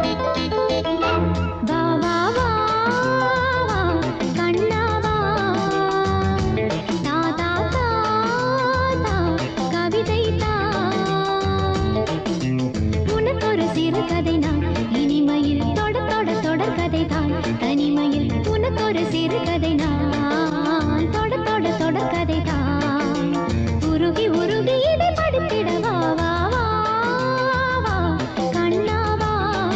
வா வா வா வா கண்ணா வா தா தா தா தா கவிதை தா உனக்கு ஒரு சிறு கதை நான் இனிமையில் தொட தொட தொடர் கதை தான் தனிமையில் உனக்கு ஒரு சிறு கதை நான் தொட தொட தொடர் கதை தான் உருகி உருகி இதை படித்திட வா வா வா வா கண்ணா வா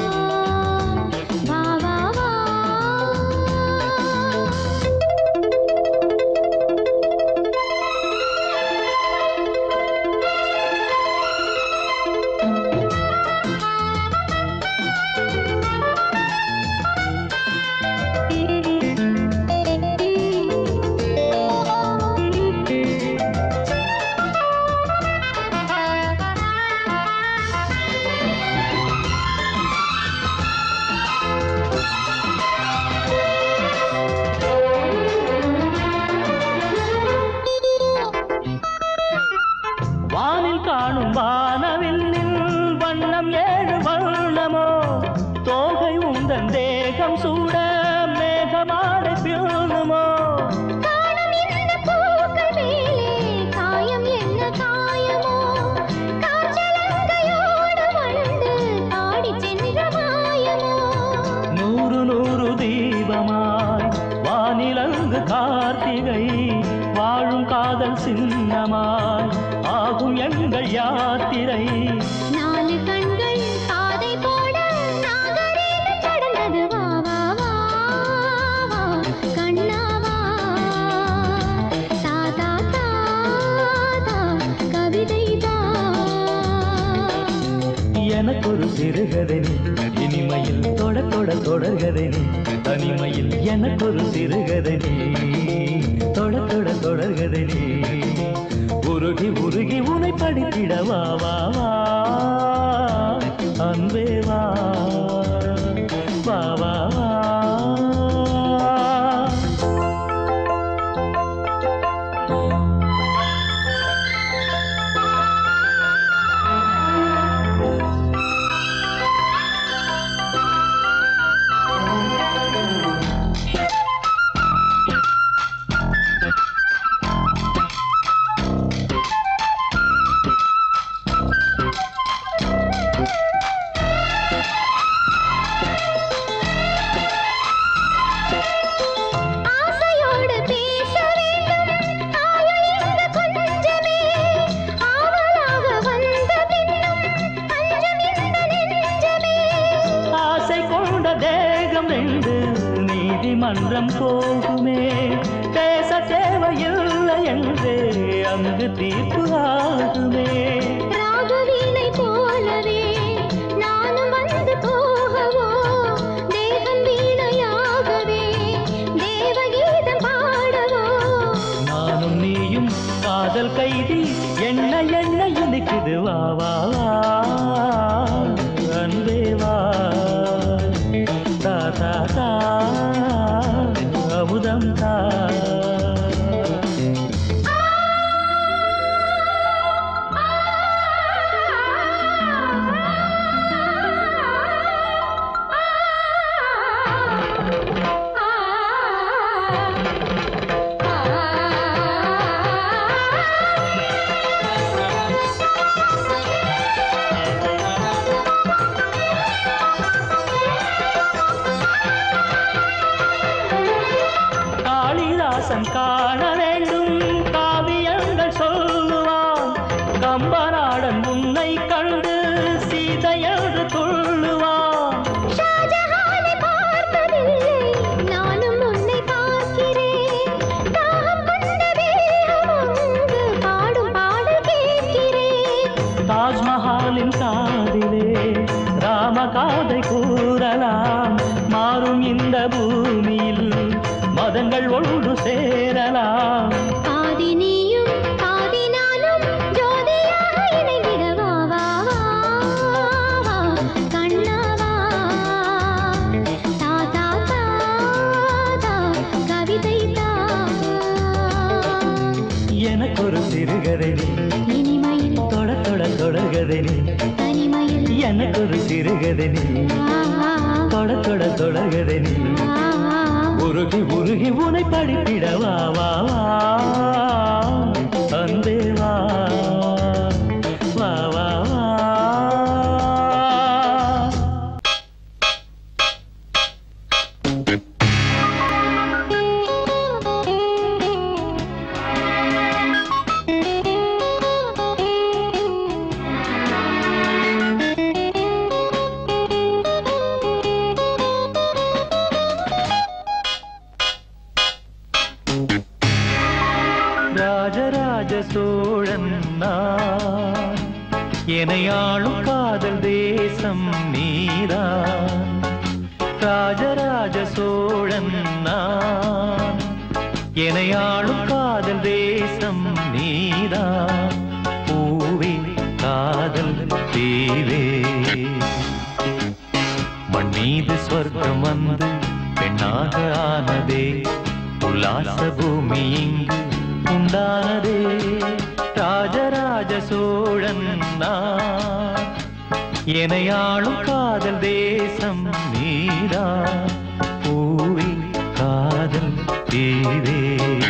வா வா வா வானில் காணும் வானவில்லின் வண்ணம் ஏழு வண்ணமோ தோகை உந்தன் தேகம் சூட மேகமாடை பியூணுமோ காணும் இந்த பூக்கள் மேலே காயம் என்ன காயமோ காற்றலங்கையோடு வந்து ஆடிச் சென்ற மாயமோ நூறு நூறு தீபமாய் வானிலங்கு கார்த்திகை வாழும் காதல் சின்னமாய் ஆகும் எங்கள் யாத்திரை நாலு கண்கள் பாதை போட நாகரீகம் கடந்தது வா வா வா வா கண்ணா வா சாதா தா தா கவிதை தா எனக்கு ஒரு சிறுகதை நீ இனிமையில் தொட தொட தொடர்கதை நீ தனிமையில் எனக்கு ஒரு சிறுகதை நீ தொட தொட தொடர்கதை நீ உருகி உருகி உனை படித்திட வா வா வா அன்பே வா வா வா வா ஆசையோடு பேச வேண்டும் ஆயுள் இந்த கொஞ்சமே ஆவலாக வந்த பின்னும் அஞ்சம் இந்த நெஞ்சமே ஆசை கொண்ட தேகம் ரெண்டு நீதிமன்றம் போகுமே பேச தேவையில்லை என்றே அங்கு தீர்ப்பு ஆகுமே ராகவீணை போலவே நானும் வந்து போகவோ தேவன் வீணையாகவே தேவகீதம் பாடவோ நானும் நீயும் காதல் கைதி என்ன என்ன இனிக்குது வா வா வா அன்பே வா தா தா தா அமுதம் தா காளிதாசன் காண வேண்டும் காவியங்கள் சொல்லுவான் கம்பநாடன் உன்னை கண்டு சீதையன்று துள்ளுவான் ஷாஜஹானை பார்த்ததில்லை நானும் உன்னை பார்க்கிறேன் தாகம் கொண்ட தேகம் அங்கு பாடும் பாடல் கேட்கிறேன் தாஜ்மஹாலின் காதிலே ராம காதை கூறலாம் மாறும் இந்த பூமியில் மதங்கள் ஒன்று சேரலாம் பாதி நீயும் பாதி நானும் ஜோதியாக இணைந்திட வா வா வா வா கண்ணா வா தா தா தா தா கவிதை தா எனக்கு ஒரு சிறுகதை நீ இனிமையில் தொட தொட தொடர்கதை நீ தனிமையில் எனக்கு ஒரு சிறுகதை நீ ஆ தொட தொட தொடர்கதை நீ உருகி உருகி உனை படித்திட வா வா வா அன்பே வா வா வா வா ராஜராஜ சோழன் நான் எனையாளும் காதல் தேசம் நீதான் ராஜராஜ சோழன் நான் எனையாளும் காதல் தேசம் நீதான் பூவே காதல் தீவே மண் மீது ஸ்வர்க்கம் வந்து பெண்ணாக ஆனதே உல்லாச பூமி இங்கு உண்டானதே ராஜராஜ சோழன் நான் எனையாளும் காதல் தேசம் நீரா பூவி காதல் தீவே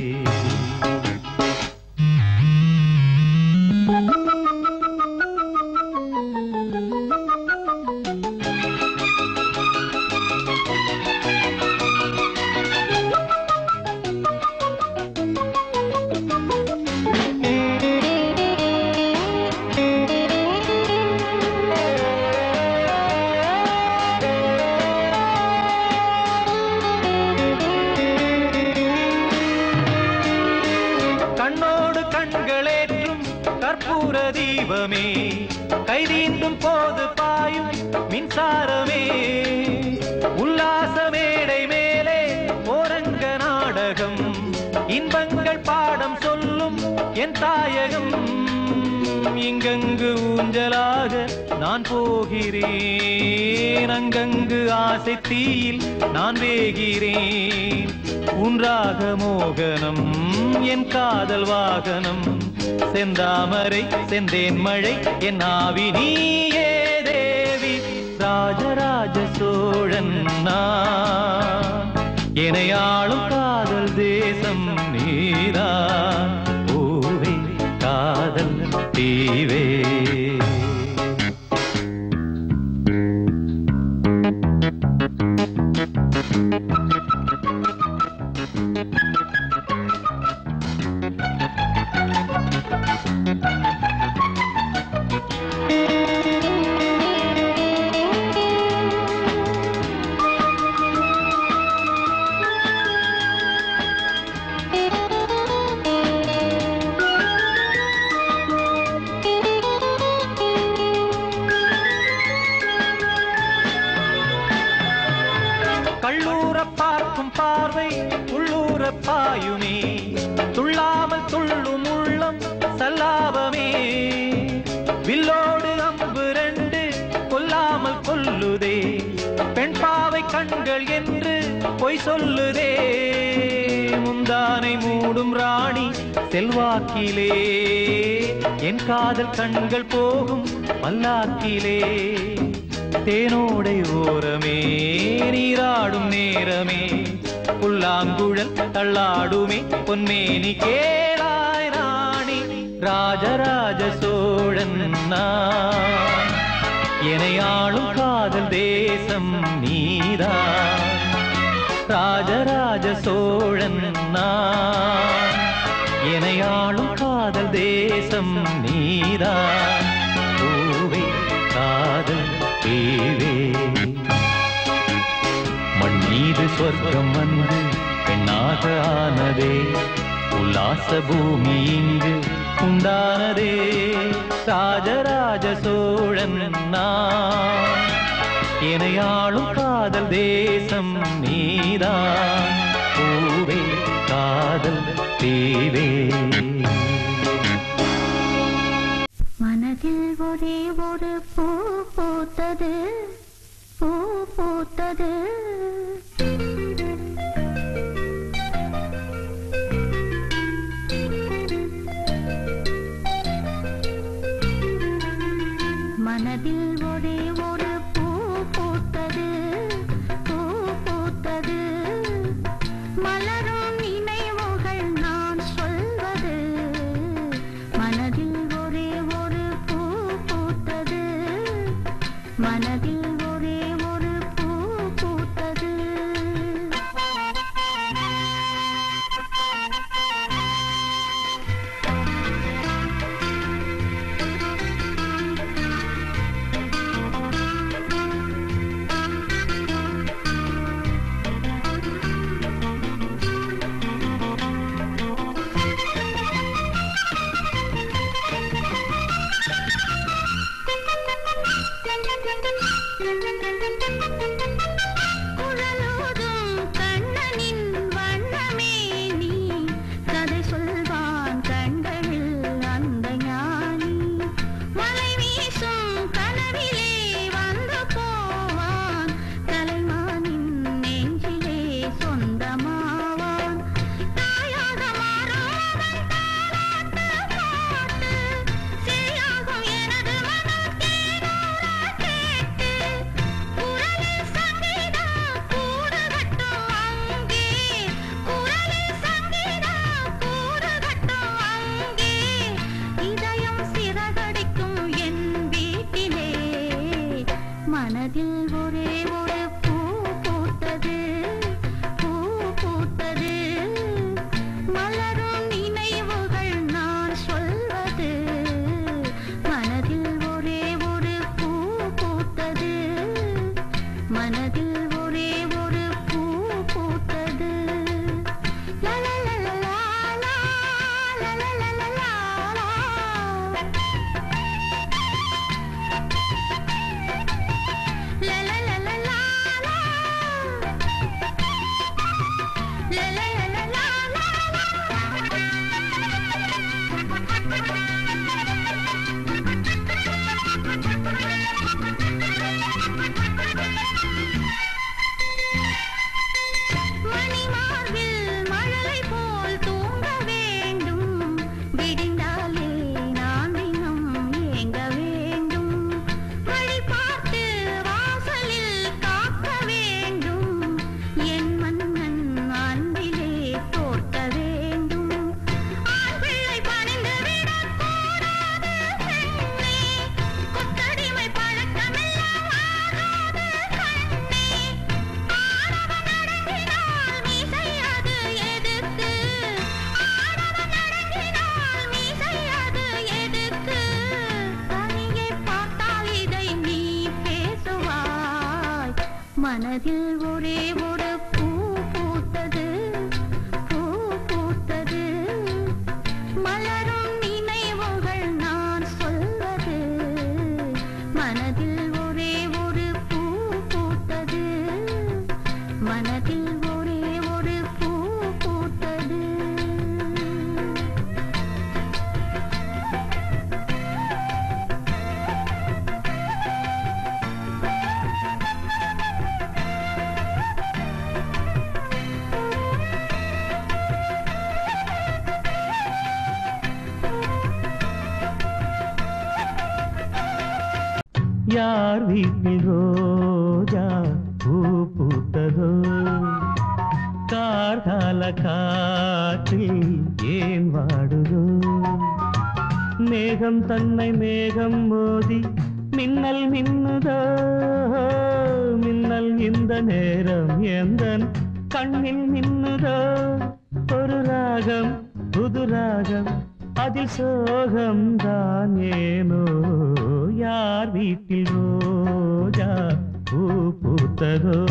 கண்ணோடு கண்களேற்றும் கற்பூர தீபமே கைதீண்டும் போது பாயும் மின்சாரமே உல்லாச மேடை மேலே ஓரங்க நாடகம் இன்பங்கள் பாடம் சொல்லும் என் தாயகம் இங்கங்கு ஊஞ்சலாக நான் போகிறேன் அங்கங்கு ஆசை தீயில் நான் வேகிறேன் உன்றாக மோகனம் என் காதல் வாகனம் செந்தாமரை செந்தேன் மழை என் ஆவி நீயே தேவி ராஜராஜ சோழன் நான் எனையாளும் காதல் தேசம் நீரா பூவே காதல் தீவே கள்ளூர பார்க்கும் பார்வை உள்ளூர பாயுமே துள்ளாமல் துள்ளும் உள்ளம் சல்லாபமே வில்லோடு அம்பு ரெண்டு கொல்லாமல் கொல்லுதே பெண் பாவை கண்கள் என்று பொய் சொல்லுதே முந்தானை மூடும் ராணி செல்வாக்கிலே என் காதல் கண்கள் போகும் பல்லாக்கிலே தேனோடை ஓரமே நீராடும் நேரமே புல்லாங்குழல் தள்ளாடுமே பொன்மேனி கேளாய் ராணி ராஜராஜ சோழன் நான் எனையாளும் காதல் தேசம் நீரா ராஜராஜ சோழன் நான் எனையாளும் காதல் தேசம் நீரா பூவே காதல் தேவே மண் மீது சொர்க்கம் வந்து பெண்ணாக ஆனதே உல்லாச பூமி இங்கு உண்டானதே ராஜராஜ சோழன் நான் எனையாளும் காதல் தேசம் நீதான் பூவே காதல் தீவே மனதில் ஒரே ஒரு பூ பூத்தது பூ பூத்தது மனதில் ஒரே ஒரு பூ பூத்தது குழலோதும் கண்ணனின் வண்ணமே நீ கதை சொல்வான் கண்களில் அந்த ஞானி மலை வீசும் கனவிலே வந்து போவான் கலைமானின் நெஞ்சிலே சொந்தமாவான் தாயாக மாறுவன் தாலாட்டு பாட்டு சேயாகும் எனது மனம் தேனூர கேட்டு குரலில் சங்கீதம் கூடு கட்டும் அங்கே குரலில் சங்கீதம் கூடு கட்டும் அங்கே இதயம் சிறகடிக்கும் என் வீட்டிலே மனதில் ஒரே ஒரு பூ பூத்தது பூ பூத்தது மலரும் நினைவுகள் நான் சொல்வது மனதில் ஒரே ஒரு பூ பூத்தது மனதில் ஒரே ஒரு பூ பூத்தது லா லா லா லா லா லா லா லா லா லா லா. La la la la la la. La la la la la மணிமார்பில் மழலை போல் தூங்க வேண்டும் விடிந்தாலே நான் தினம் ஏங்க வேண்டும் வழி பார்த்து வாசலில் காக்க வேண்டும் என் மன்னன் அன்பிலே தோற்க வேண்டும் ஆண் பிள்ளை பணிந்து விடக்கூடாது பெண்ணே கொத்தடிமை பழக்கமெல்லாம் ஆகாது கண்ணே ஆடவன் அடங்கினால் மீசை அது எதுக்கு ஆடவன் அடங்கினால் மீசை அது எதுக்கு தனியே பார்த்தால் இதை நீ பேசுவாய் மனதில் ஒரே ஒரு பூ பூத்தது பூ பூத்தது மலரும் நினைவுகள் நான் சொல்வது மனதில் ஒரே ஒரு பூ பூத்தது மனதில் ஒரே ஒரு பூ பூத்தது யார் வீட்டில் ரோஜா பூ பூத்ததோ கார்கால காற்றில் ஏன் வாடுதோ மேகம் தன்னை மேகம் மோதி மின்னல் மின்னுதோ மின்னல் இந்த நேரம் எந்த கண்ணில் மின்னுதோ ஒரு ராகம் புது ராகம் அதில் சோகம் தான் ஏனோ யார் வீட்டில் ரோஜா பூ பூத்ததோ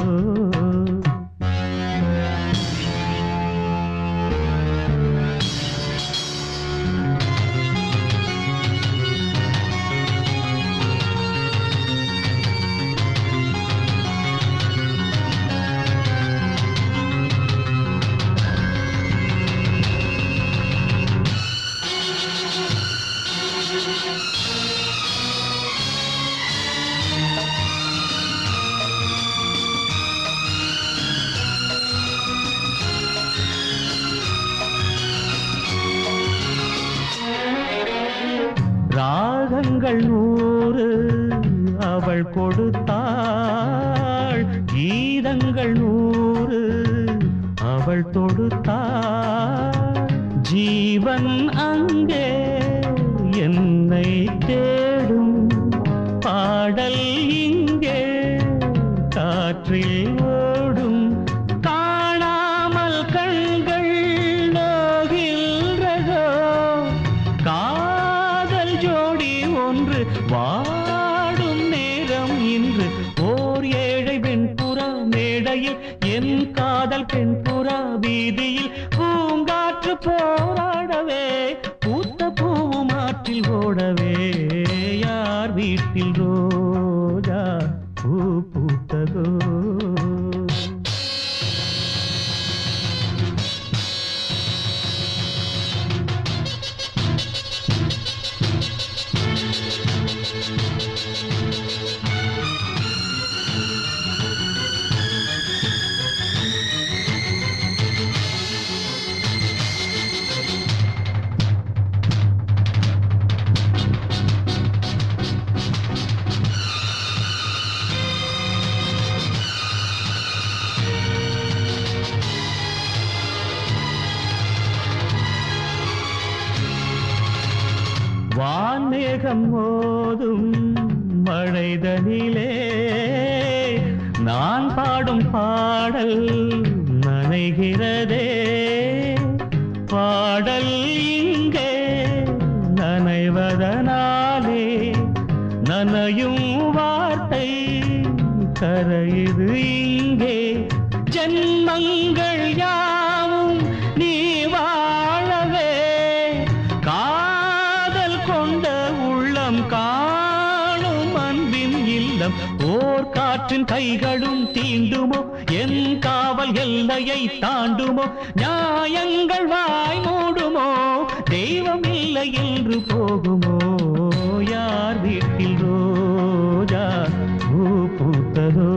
ராகங்கள் நூறு அவள் கொடுத்தாள் கீதங்கள் நூறு அவள் தொடுத்தாள் ஜீவன் அங்கே என்னை தேடும் பாடல் இங்கே காற்றில் ஓடும் காணாமல் கண்கள் நோகின்றதோ காதல் ஜோடி ஒன்று வாடும் நேரம் இன்று ஓர் ஏழை வெண்புறா மேடையில் என் காதல் பெண்புறா வீதியில் பூங்காற்று போராடவே பூத்த பூவும் ஆற்றில் ஓடவே யார் வீட்டில் ரோஜா பூ பூத்ததோ வான்மேகம் மோதும் மழைதனிலே நான் பாடும் பாடல் நனைகிறதே பாடல் இங்கே நனைவதனாலே நனையும் வார்த்தை கரையுது இங்கே ஜென்மங்கள் யாவும் நீ வாழவே காதல் கொண்ட உள்ளம் காணும் அன்பின் இல்லம் ஓர் காற்றின் கைகளும் தீண்டுமோ என் காவல் எல்லையை தாண்டுமோ நியாயங்கள் வாய் மூடுமோ தெய்வம் இல்லை என்று போகுமோ யார் வீட்டில் ரோஜா பூ பூத்ததோ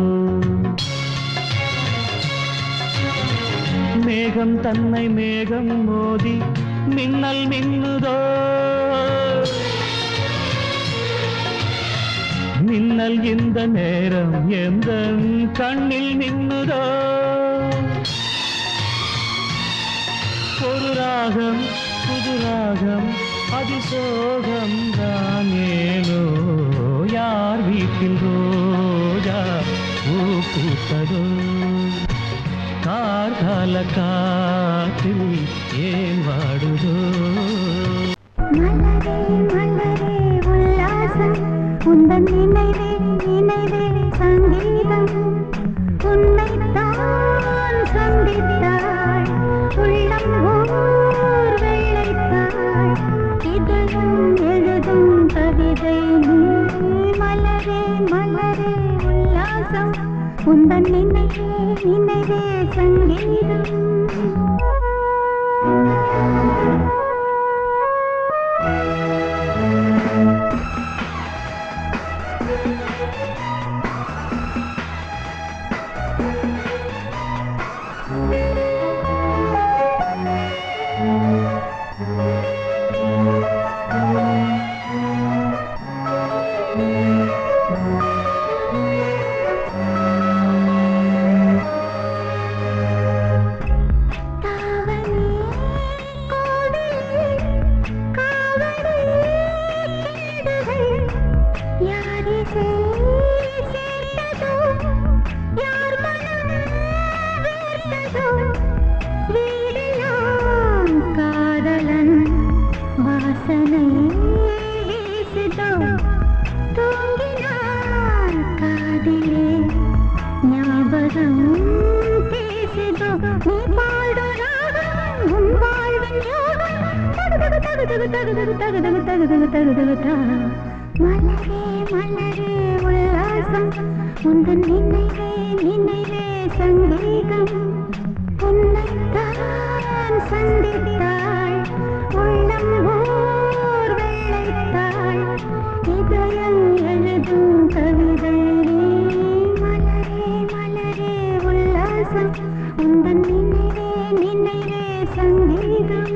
மேகம் தன்னை மேகம் மோதி மின்னல் மின்னுதோ மின்னல் இந்த நேரம் எந்த கண்ணில் மின்னுதோ ஒரு ராகம் புது ராகம் அதிசோகம் தான் ஏனோ யார் வீட்டில் ரோஜா பூ பூத்ததோ கார்கால காற்றில் ஏன் வாடுதோ மலரே மலரே உல்லாசம் உந்தன் நினைவே நினைவே சங்கீதம் உன்னைத்தான் சந்தித்தாள் உள்ளம் ஓர் வெள்ளைத்தாள் இதயம் எழுதும் கவிதை நீ மலரே மலரே உல்லாசம் உந்தன் நினைவே நினைவே சங்கீதம் தாவணி கோடி காவடி கேடுகள் யாரி சேர்த்ததோ யார் மனம் வேர்த்ததோ வீடெல்லாம் காதலன் வாசனை வீசுதோ தூங்கினான் காதிலே ஞாபகம் பேசுதோ நீ பாடும் ராகம் உன் வாழ்வின் யோகம் தகு தகு தகு தகு தகு தகு தகு தகு தகு தகு தா. மலரே மலரே உல்லாசம் உந்தன் நினைவே நினைவே சங்கீதம் உன்னைத்தான் சந்தித்தாள் உள்ளம் ஓர் வெள்ளைத்தாள் இதயம் எழுதும் கவிதை நீ. மலரே மலரே உல்லாசம் உந்தன் நினைவே நினைவே சங்கீதம்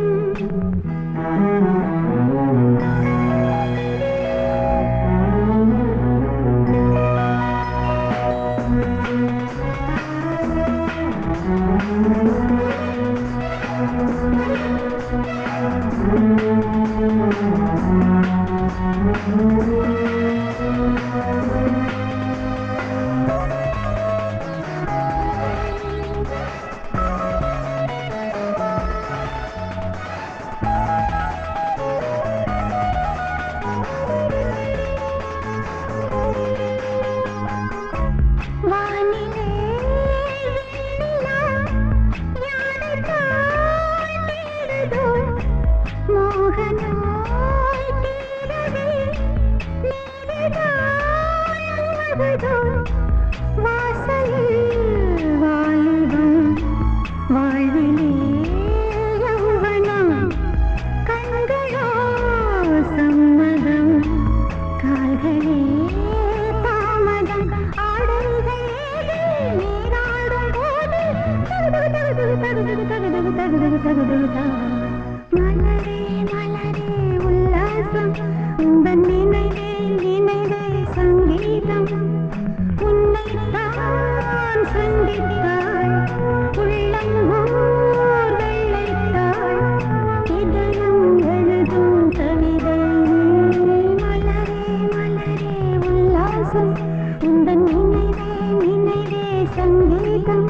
வானிலே வெண்ணிலா யானைத்தாய் தேடுதோ மோகனாய் தீரவே நீரிதாய் உலகுதோ வாசலில் வாலிபம் வாழ்விலே யௌவனம் கண்களோ சம்மதம் கால்களே தாமதம் ஆடைகள் நீராடும் போது தகு தகு தகு தகு தகு தகு தகு தகு தகு தா. மலரே மலரே உல்லாசம் உந்தன் நினைவே நினைவே சங்கீதம் உன்னைத்தான் சந்தித்தாள் உள்ளம் ஓர் வெள்ளைத்தாள் இதயம் எழுதும் கவிதை கீதம்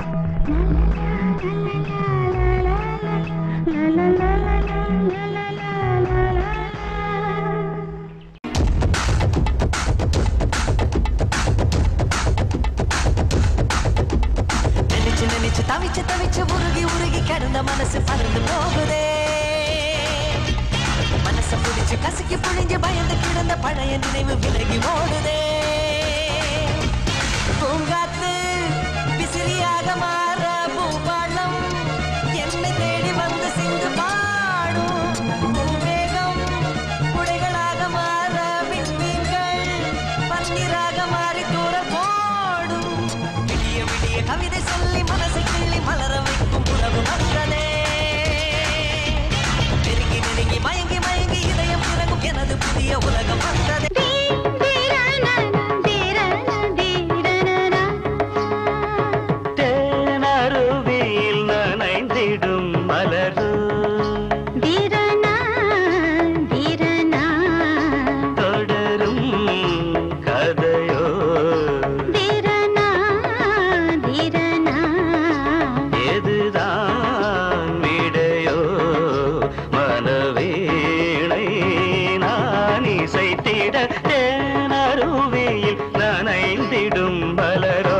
நினைச்சு நினைச்சு தவிச்சு தவிச்சு உருகி உருகி கிடந்த மனசு பறந்து போகுதே மனச புடிச்சு கசக்கி புழிஞ்சு பயந்து கிடந்த பழைய நினைவு விலகி ஓடுதே பூங்காத்து விசிறியாக மாற பூபாலம் என்னை தேடி வந்து சிந்து பாடும் பூவேகம் குடைகளாக மாற விண்மீன்கள் பன்னீராக மாறி தூர போடும் விடிய விடிய கவிதை சொல்லி மனசை கிள்ளி மலர வைக்கும் உறவு வந்ததே நெருங்கி நெருங்கி மயங்கி மயங்கி இதயம் பிறகும் எனது புதிய உலகம் வந்ததே தேனருவியில் நனைந்திடும் மலரு தொடரும் கதையோ எதுதான் விடையோ மனவேளை நான் இசைத்திட தேனருவியில் நனைந்திடும் மலரோ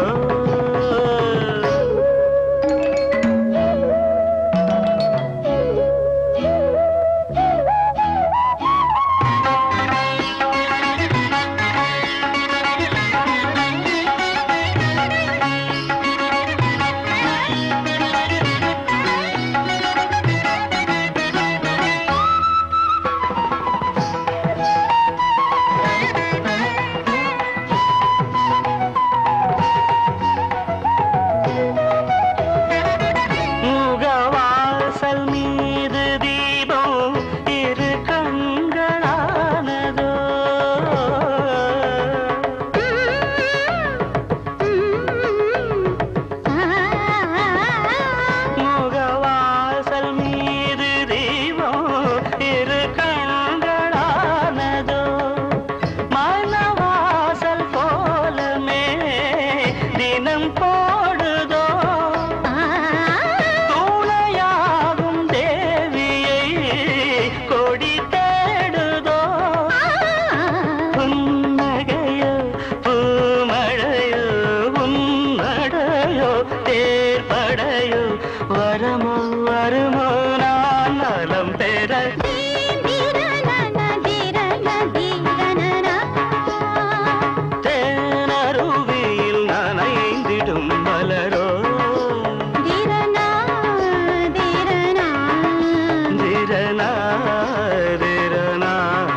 முகவாசல் மீது தீபம் இரு கண்களானதோ முகவாசல் மீது தீபம் இரு கண்களானதோ மனவாசல் போலமே தினம் போடுதோ துணையாகும் தேவியை கொடி தேடுதோ புன்னகையோ பூமழையோ உன்னடையோ தேர்படையோ வரமோ வருமோ நான் நலம் பெற தேனருவியில் நனைந்திடும் மலரோ திரனா திரனா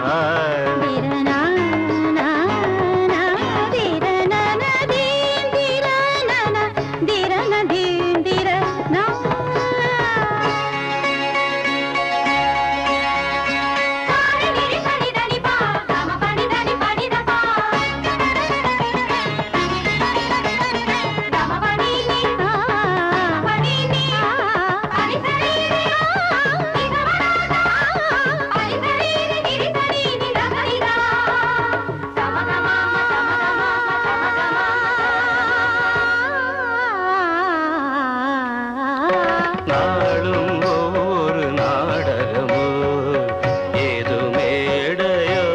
நாளும் ஒவ்வொரு நாடகமோ ஏது மேடையோ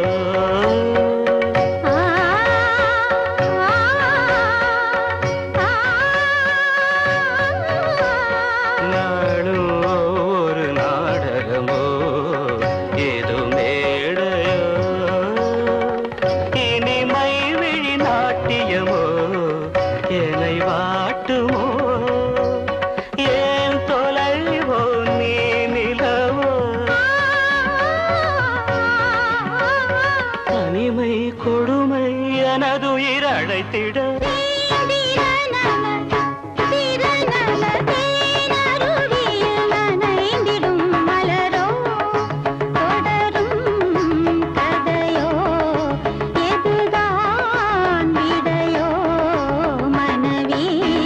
நாளும் ஒவ்வொரு நாடகமோ ஏது மேடையோ இனிமை விழி நாட்டியமோ என்னை வாட்டுமோ ஏன் தொலைவோ நீ நிலவோ தனிமை கொடுமை எனதுயிர் அழைத்திட மனவே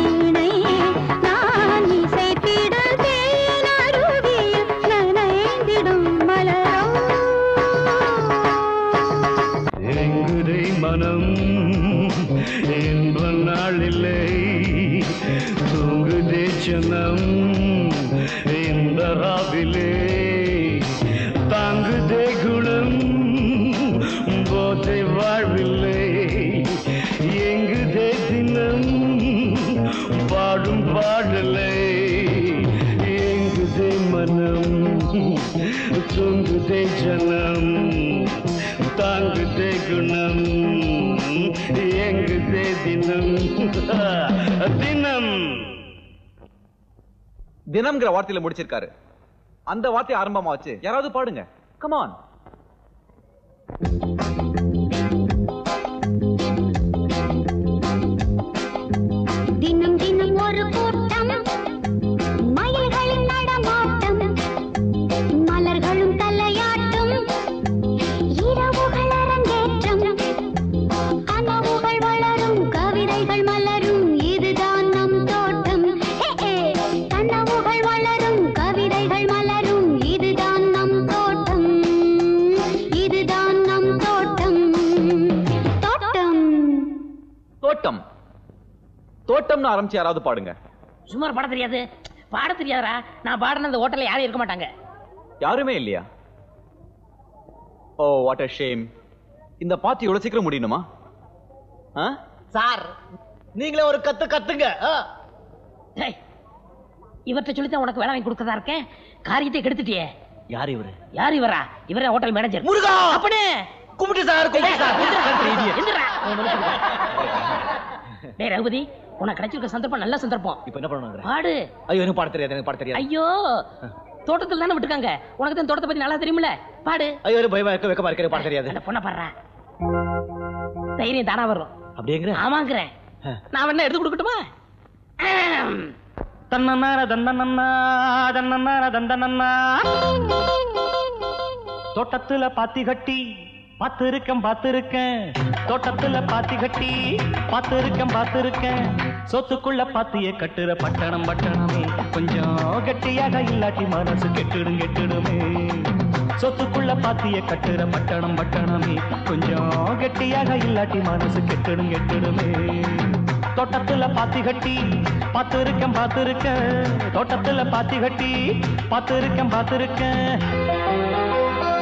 ஜனம் இந்த ராவிலே தாங்குதே குணம் போதை வாழ்வில்லை எங்குதே தினம் பாடும் பாடலை எங்குதே மனம் தூங்குதே ஜனம் தாங்குதே குணம் எங்குதே தினம் தினம் தினம்ங்கிற வார்த்தையில முடிச்சிருக்காரு அந்த வார்த்தை ஆரம்பமா வச்சு யாராவது பாடுங்க கமான் தினம் தினம் ஒரு கூட்டம் மயில்களின் நடமாட்டம் மலர்களும் தலையாட்டும் இரவுகள் அரங்கேற்றம் கனவுகள் வளரும் கவிதைகள் மலரும் இதுதான் நம் தோட்டம் ஹே, ஹே. கனவுகள் வளரும் கவிதைகள் மலரும் இதுதான் நம் தோட்டம் இதுதான் நம் தோட்டம் தோட்டம் தோட்டம் தோட்டம்னு ஆரம்பிச்சு யாராவது பாடுங்க சுமார் பாட தெரியாது பாட தெரியாதடா நான் பாடின அந்த ஹோட்டல்ல யாரும் இருக்க மாட்டாங்க யாருமே இல்லையா ஓ வாட் அ ஷேம் இந்த பாட்டு இவ்வளவு சீக்கிரம் முடியணுமா ஆ? சார் நீங்களே ஒரு கத்து கத்துங்க ஆ. டேய், இவர்ட்ட சொல்லித்தான் உனக்கு வேலை வாங்கி கொடுக்கறதா இருக்கேன் காரியத்தை கெடுத்துட்டியே யார் இவரு யார் இவரா இவரே ஹோட்டல் மேனேஜர் முருகா! அப்பனே கும்பிட்டு சார் கும்பிட்டு சார் எந்திரா. டேய் ரகுபதி உனக்கு கிடைச்சிருக்க சந்தர்ப்பம் நல்ல சந்தர்ப்பம் இப்போ என்ன பண்ணுவாங்க பாடு ஐயோ எனக்கு பாட தெரியாது எனக்கு பாட தெரியாது ஐயோ தோட்டத்துல தானே விட்டுருக்காங்க உனக்கு தான் தோட்டத்தை பத்தி நல்லா தெரியுமில்ல பாடு ஐயோ எனக்கு பயமா இருக்க வெக்கமா இருக்க எனக்கு பாட தெரியாது அந்த பொண்ணை பாடுறா தைரியம் தானா வரும் அப்படிங்கிற ஆமாங்கிறேன் நான் வேணா எடுத்து கொடுக்கட்டுமா தன்னன்னார தந்தனன்னா தன்னன்னார தந்தனன்னா தோட்டத்துல பாத்தி கட்டி பார்த்திருக்கேன் பார்த்திருக்கேன் தோட்டத்துல பாத்தி கட்டி பார்த்திருக்கேன் பார்த்திருக்கேன் சொத்துக்குள்ள பாத்திய கட்டுற பட்டணம் பட்டணமே கொஞ்சம் கெட்டியாக இல்லாட்டி மனசு கெட்டுடும் கெட்டுடுமே சொத்துக்குள்ள பாத்திய கட்டுற பட்டணம் பட்டணமே கொஞ்சம் கெட்டியாக இல்லாட்டி மனசு கெட்டுடும் கெட்டுடுமே தோட்டத்துல பாத்தி கட்டி பார்த்திருக்கேன் பார்த்திருக்கேன் தோட்டத்துல பாத்தி கட்டி பார்த்திருக்கேன் பார்த்திருக்கேன்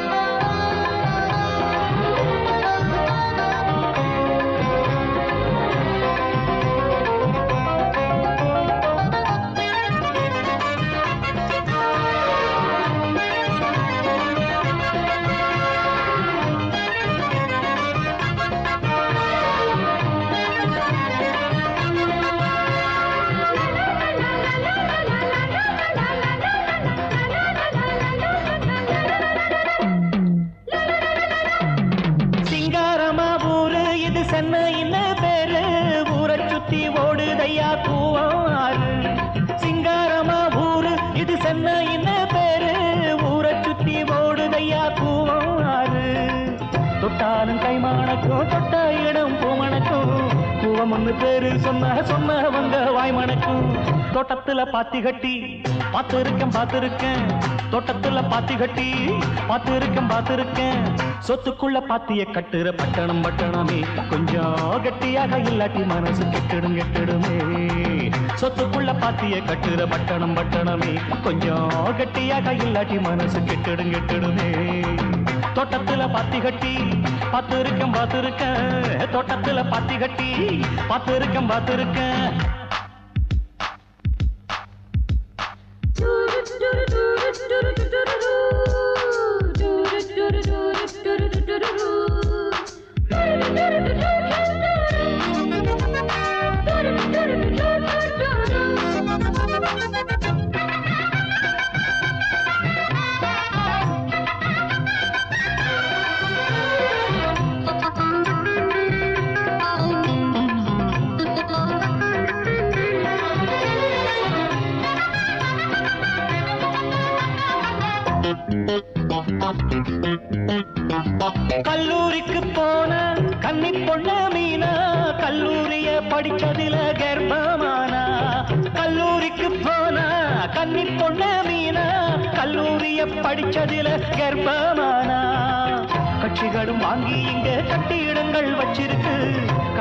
சிங்காரமா ஊரு இது சென்னைன்னு பேரு ஊரை சுத்தி ஓடுதையா கூவாறு சிங்காரமா ஊரு இது சென்னைன்னு பேரு ஊரை சுத்தி ஓடுதையா கூவாறு தொட்டாலும் கைமானக்கும் தொட்ட இடம் பூமணக்கும் கூவம் ஒண்ணு பேரு சொன்ன சொன்னவங்க வாய்மணக்கும் தோட்டத்துல பாத்தி கட்டி பார்த்திருக்கேன் பார்த்திருக்கேன் தோட்டத்துல பாத்தி கட்டி பார்த்திருக்கேன் பார்த்திருக்கேன் சொத்துக்குள்ள பாத்திய கட்டுற பட்டணம் பட்டணமே கொஞ்சம் கெட்டியாக இல்லாட்டி மனசு கெட்டிடும் கெட்டிடுமே சொத்துக்குள்ள பாத்திய கட்டுற பட்டணம் பட்டணமே கொஞ்சம் கெட்டியாக இல்லாட்டி மனசு கெட்டிடும் கெட்டிடுமே தோட்டத்துல பாத்தி கட்டி பார்த்திருக்கேன் பார்த்திருக்கேன் தோட்டத்துல பாத்தி கட்டி பார்த்திருக்கேன் பார்த்திருக்கேன் கல்லூரிக்கு போன கன்னி பொண்ண மீனா கல்லூரிய படிச்சதில கர்ப்பமானா கல்லூரிக்கு போன கன்னி பொண்ண மீனா கல்லூரிய படிச்சதில கர்ப்பமானா கட்சிகளும் வாங்கி இங்க கட்டிடங்கள் வச்சிருக்கு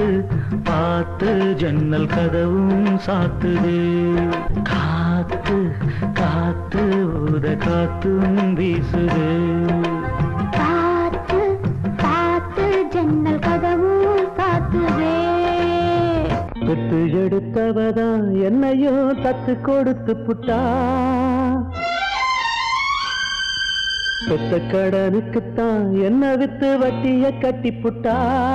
பார்த்து பார்த்து ஜன்னல் கதவும் சாத்துது காத்து காத்து ஊத காத்தும் வீசுது பார்த்து பார்த்து ஜன்னல் கதவும் சாத்துதே பெத்து எடுத்தவதா என்னையோ தத்து கொடுத்து புட்டா பெத்த கடனுக்குத்தான் என்ன வித்து வட்டிய கட்டி புட்டா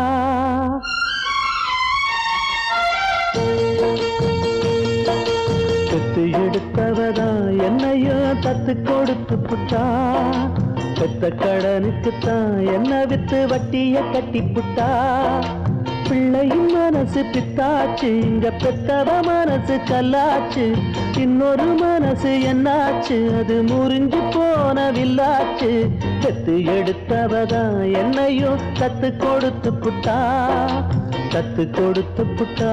பெத்து எடுத்தவதா என்னையோ தத்து கொடுத்து புட்டா பெத்த கடனுக்குத்தான் என்ன வித்து வட்டிய கட்டி புட்டா பிள்ளையின் மனசு பித்தாச்சு இங்க பெத்தவ மனசு கல்லாச்சு இன்னொரு மனசு என்னாச்சு அது முறிஞ்சு போன வில்லாச்சு பெத்து எடுத்தவதான் என்னையும் கத்து கொடுத்து புட்டா கத்து கொடுத்து புட்டா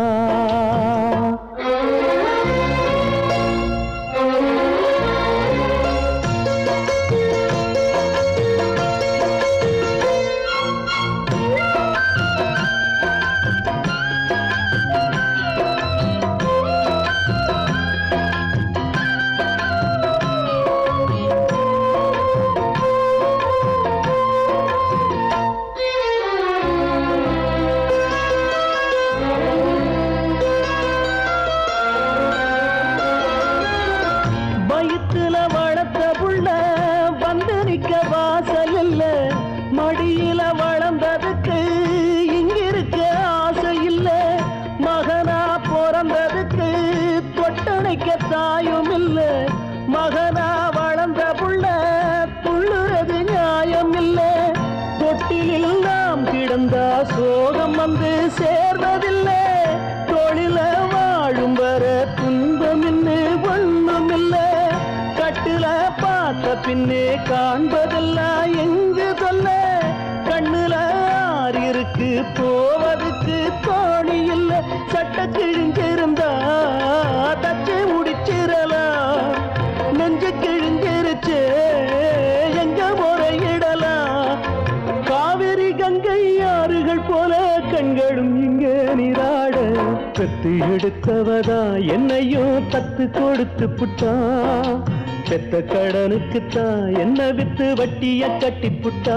வயிற்றுல வளர்த்த புள்ள வந்து நிக்க வாசல் இல்ல மடியில வளர்ந்ததுக்கு இங்கிருக்க ஆசை இல்ல மகனா பிறந்ததுக்கு தொட்டணைக்க தாயும் இல்ல மகனா வளர்ந்த புள்ள துள்ளுறது நியாயம் இல்ல தொட்டிலில் நாம் கிடந்தா சோகம் வந்து சேர்வதில்லை தொழில வாழும் வர துன்பம் இன்னு ஒண்ணும் இல்ல கட்டுல பார்த்த பின்னே காண்பதெல்லாம் எங்கு சொல்ல கண்ணுல ஆறு இருக்கு போவதுக்கு தோணி இல்ல சட்ட கிழிஞ்சிருந்தா தச்சு முடிச்சிடலாம் நெஞ்சு கிழிஞ்சிருச்சு எங்க முறையிடலாம் காவிரி கங்கை ஆறுகள் போல கண்களும் இங்க நீராட பெத்து எடுத்தவதா என்னையும் தத்து கொடுத்து புட்டா பெத்த கடனுக்குத்தான் என்ன வித்து வட்டிய கட்டி புட்டா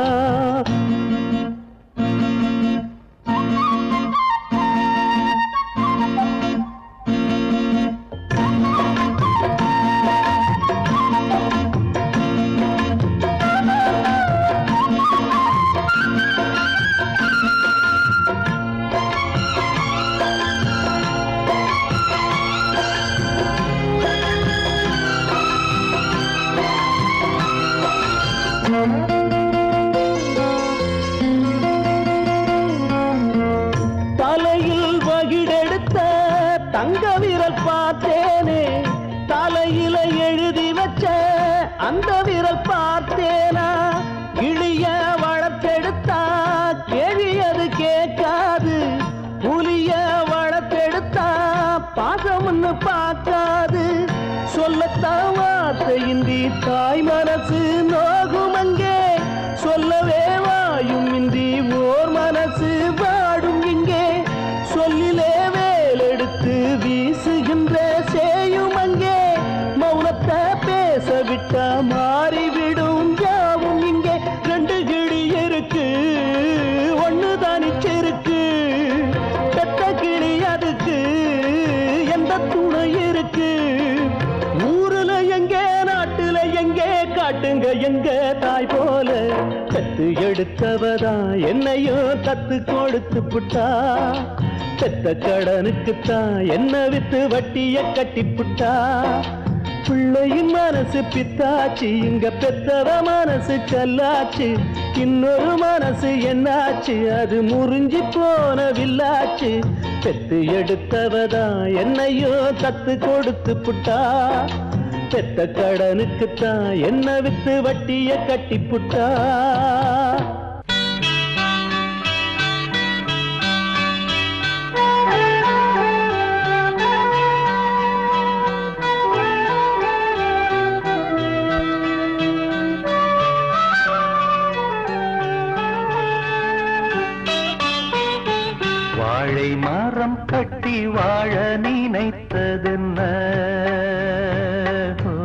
தலையில் வகிடெடுத்த தங்க விரல் பார்த்தேனே தலையில எழுதி வச்ச அந்த விரல் பார்த்தேனா இழிய வளர்த்தெடுத்தா கேள்வி அது கேட்காது புலிய வளர்த்தெடுத்தா பாசம்னு பார்க்காது சொல்லத்தான் வார்த்தையின்றி தாய் மனசு நோகும் அங்கே சொல்லவே வாயும் இன்றி ஓர் மனசு வாடும் இங்கே சொல்லிலே வேலெடுத்து வீசுகின்ற சேயும் அங்கே மௌனத்தை பேச விட்டா மாறிவிடும் யாவும் இங்கே ரெண்டு கிளி இருக்கு ஒண்ணு தனிச்சிருக்கு பெத்த கிளி அதுக்கு எந்த துணை இருக்கு ஊருல எங்கே நாட்டுல எங்கே காட்டுங்க எங்க தாய் போல கத்து எடுத்தவதா என்னையும் தத்து கொடுத்து புட்டா பெத்த கடனுக்குத்தான் என்ன வித்து வட்டிய கட்டி புட்டா பிள்ளையின் மனசு பித்தாச்சு இங்க பெத்தவ மனசு கல்லாச்சு இன்னொரு மனசு என்னாச்சு அது முறிஞ்சி போன வில்லாச்சு பெத்து எடுத்தவதா என்னையோ தத்து கொடுத்து புட்டா பெத்த கடனுக்குத்தான் என்ன வித்து வட்டிய கட்டி புட்டா வாழை மரம் கட்டி வாழ நினைத்ததென்ன ஓ,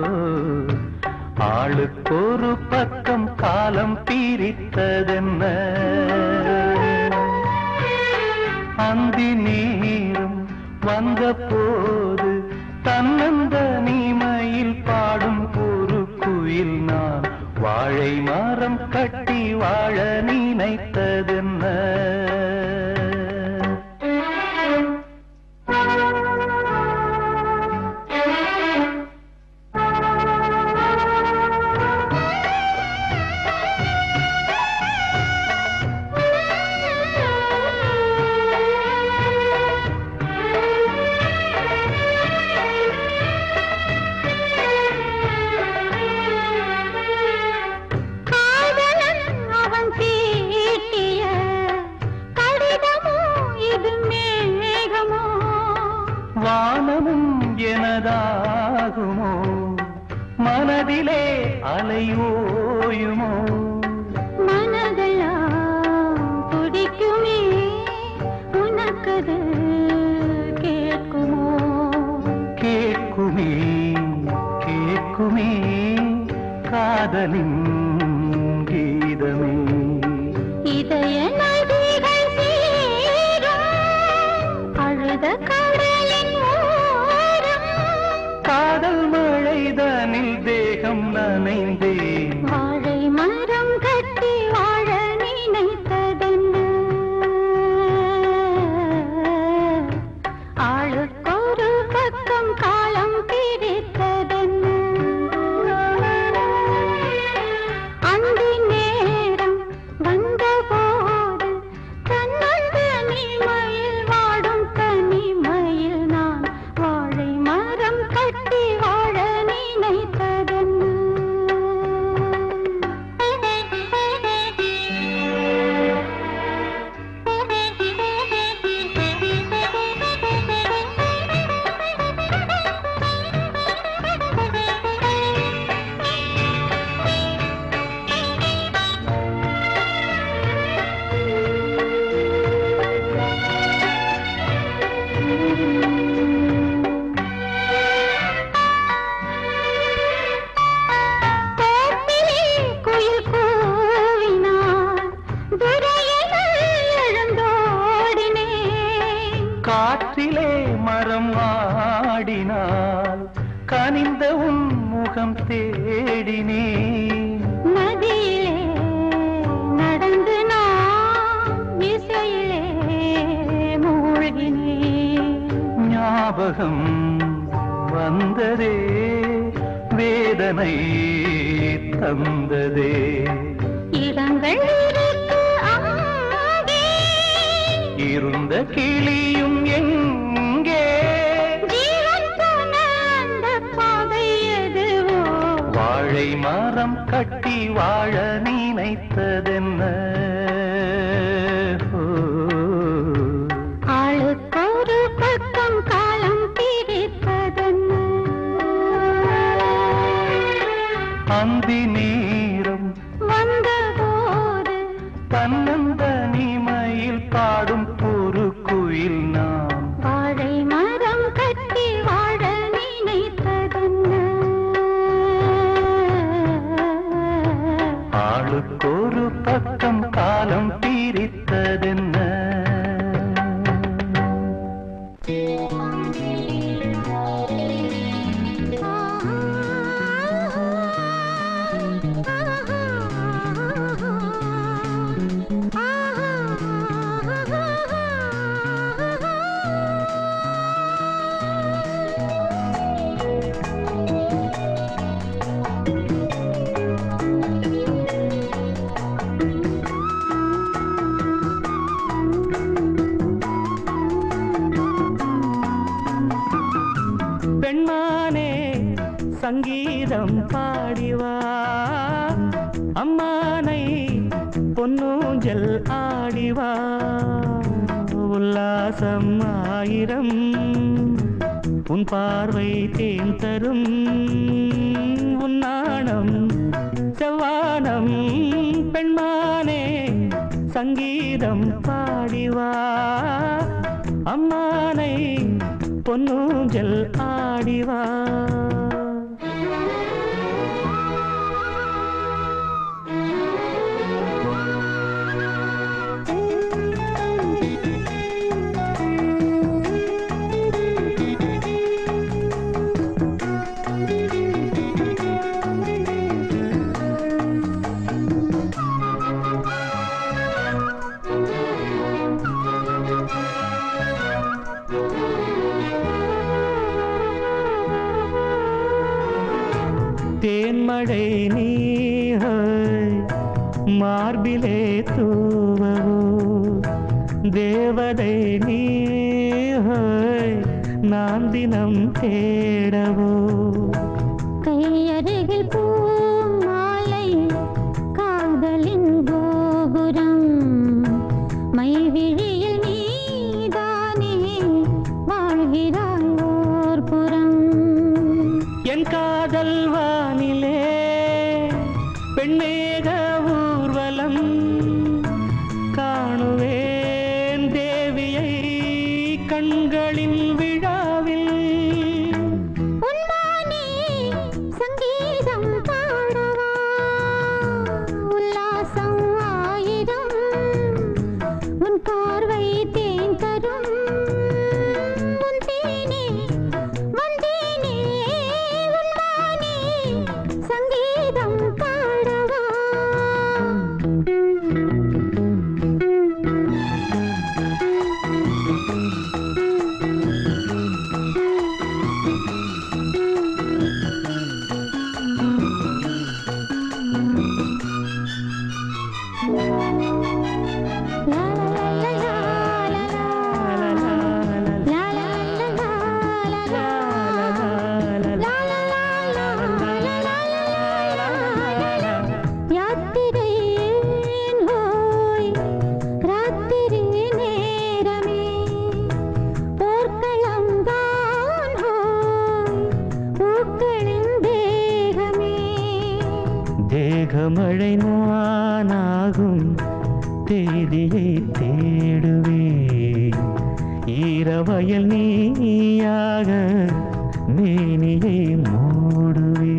ஆளுக்கொரு பக்கம் காலம் பிரித்ததென்ன அந்தி நீரும் வந்த போது தன்னந்த நீமையில் பாடும் ஒரு குயில் நான் வாழை மரம் கட்டி வாழ நினைத்ததென்ன காதலன் அவன் தீட்டிய கடிதமோ இது மேகமோ வானமும் எனதாகுமோ மனதிலே அலையோயுமோ மனதெல்லாம் துடிக்குமே உனக்கது கேட்குமோ கேட்குமே கேட்குமே காதலின் கீதமே இதய நதிகள் சேரும் அழுத கடலின் ஓரம் காதல் மழைதனில் தேகம் நனைந்தேன் வாழை மரம் கட்டி வாழ நினைத்ததென்ன ஆளுக்கொரு பக்கம் காலம் பிரித்ததென்ன அந்தி நேரம் வந்தபோது தன்னந்த நீமையில் வாடும் தனிமையில் நான் வாழை மரம் கட்டி வாழ தோப்பிலே குயில் கூவினான் துரையென எழுந்தோடினேன் காற்றிலே மரம் ஆடினால் கனிந்த உன் முகம் தேடினேன் நதியிலே நடந்து நான் இசையிலே மூழ்கினேன் ஞாபகம் வந்ததே வேதனை தந்ததே இடங்கள் இருக்கு அங்கே இருந்த கிளியும் எங்கே ஜீவன் போன அந்த பாதை எதுவோ வாழை மரம் கட்டி வாழ நினைத்ததென்ன ஓ. ஆளுக்கொரு பக்கம் காலம் பிரித்ததென்ன அந்தி நீரம் வந்தபோது தன்னந்த நீமையில் பாடும் ஒரு குயில் நான் வாழை மரம் கட்டி வாழ நினைத்ததென்ன ஆளுக்கொரு பக்கம் காலம் பிரித்ததென்ன பெண்மானே சங்கீதம் பாடிவா அம்மானை பொன்னூஞ்சல் ஆடிவா உல்லாசம் ஆயிரம் உன் பார்வை தேன் தரும் உன்னாணம் செவ்வானம் பெண்மானே சங்கீதம் பாடிவா அம்மானை பொன்னூஞ்சல் ஆடிவா தேன்மழை நீஹாய் மார்பிலே தூவவோ தேவதை நீஹாய் நான் தினம் தேடவோ கையருகில் பூமாலை காதலின் கோபுரம் மைவிழியில் நீதானே வாழ்கிறாய் ஓர் புறம் என் காதல் வானிலே பெண்மேக ஊர்வலம் காணுவேன் தேவியை கண்களின் விழாவில் உன்மானே சங்கீதம் பாடவா உல்லாசம் ஆயிரம் உன் பார்வை தேன் தரும் உன் தேனே வந்தேனே உன்மானே சங்கீதம் பாடவா தேகமழை நானாகும் தேதியை தேடுவே ஈரவயல் நீயாக மேனியை மூடுவே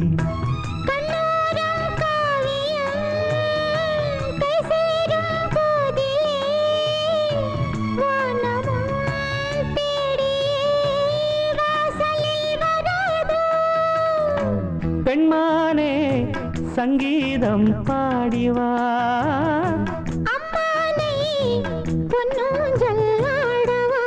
பெண்மானே சங்கீதம் பாடிவா பொன்னூஞ்சல் ஆடவா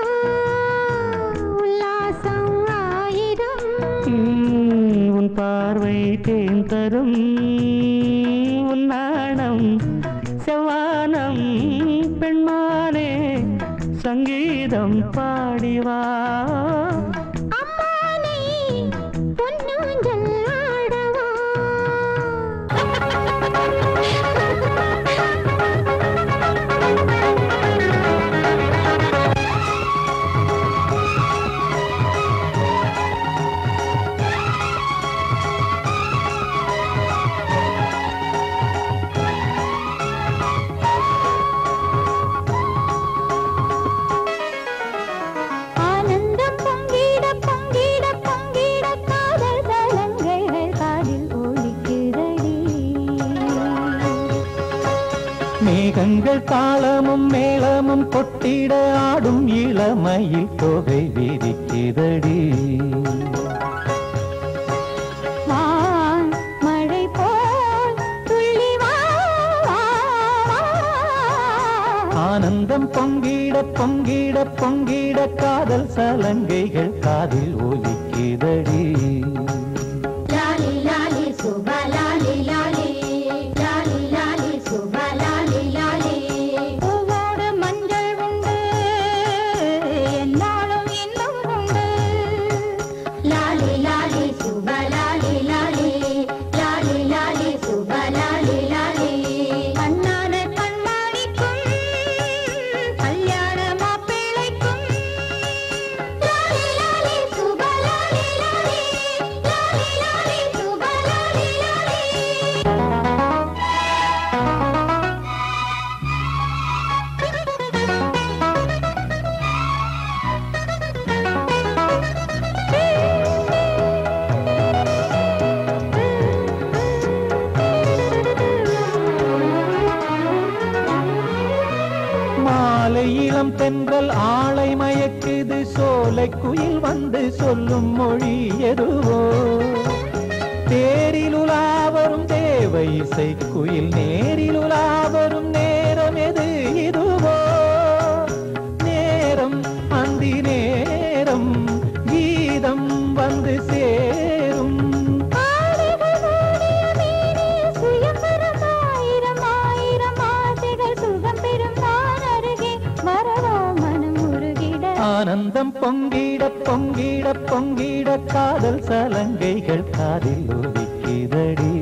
உல்லாசம் ஆயிரம் உம், உன் பார்வை தேன் தரும் உன் நாணம் செவ்வானம் பெண்மானே சங்கீதம் பாடிவா அம்மானை பொன்னூஞ்சல் ஆடவா ஆனந்தம் பொங்கிட பொங்கிட பொங்கிட காதல் தலங்கள் காதில் ஒலிக்குதடி மேகங்கள் தாளமும் மேளமும் கொட்டிட ஆடும் இளமையில் தொகை விரிக்கிறடி வான் மழை போல் துள்ளி வா வா, வா. ஆனந்தம் பொங்கிட பொங்கிட பொங்கிட காதல் சலங்கைகள் காதில் ஒலிக்கிறடி லாலி லாலி சுபா லாலி லாலி லாலி லாலி சுபா லாலி லாலி பூவோடு மஞ்சள் உண்டு என்னாலும் இன்னும் உண்டு லாலி லாலி சுபா லாலி லாலி லாலி லாலி சுபா லாலி லாலி கண்ணான கண்மாணிக்கும் கல்யாண மாப்பிள்ளைக்கும் லாலி லாலி சுபா லாலி லாலி இளம் தென்றல் ஆளை மயக்குது சோலை குயில் வந்து சொல்லும் மொழி எதுவோ தேரில் உலாவரும் தேவ இசை குயில் நேரில் உலாவரும் நேரம் எது இதுவோ நேரம் அந்தி நேரம் கீதம் வந்து சேரும் ஆடைகள் மூடிய மேனில் சுயம்பரம் ஆயிரம் ஆயிரம் ஆசைகள் சுகம் பெறும் நான் அருகே வரவா மனம் உருகிட ஆனந்தம் பொங்கிட பொங்கிட பொங்கிட காதல் சலங்கைகள் காதில் ஒலிக்குதடி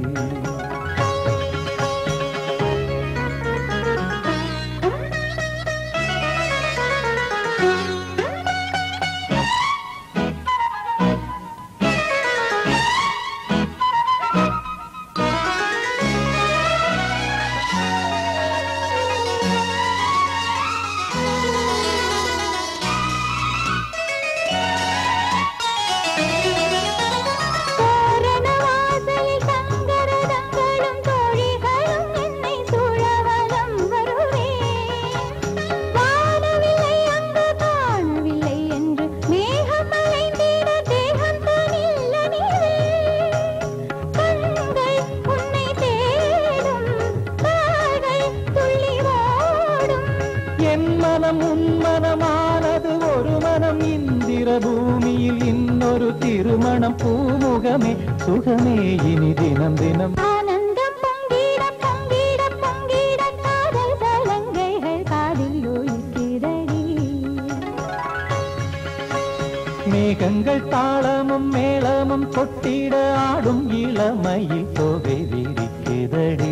தோரண வாசலில் தங்கரதங்களும் தோழிகளும் என்னை சூழவலம் வருவே வானவில்லை அங்கு காணவில்லை என்று மேகம் அலைந்திட தேகம் தனில்ல நீவே கண்கள் உன்னை தேடும் கால்கள் துள்ளி ஓடும் என் மனம் உன் மனமானது ஒரு மனம் இந்திர பூமியில் இன்னொரு திருமணம் பூமுகமே சுகமே இனி தினம் தினம் ஆனந்தம் பொங்கிட பொங்கிட பொங்கிட காதல் சலங்கைகள் காதில் ஒலிக்கிறடி மேகங்கள் தாளமும் மேளமும் கொட்டிட ஆடும் இளமையில் தோகை விரிக்குதடி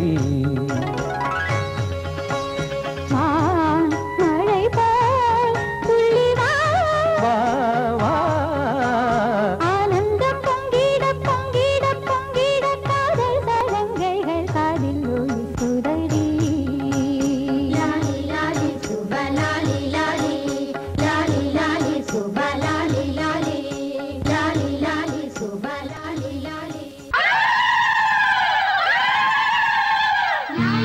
மான் மழை போல் துள்ளி வா வா வா ஆனந்தம் பொங்கிட பொங்கிட பொங்கிட காதல் சலங்கைகள் காதில் ஒலிக்குதடி லாலி லாலி சுப லாலி லாலி லாலி லாலி சுப லாலி லாலி லாலி லாலி சுப லாலி லாலி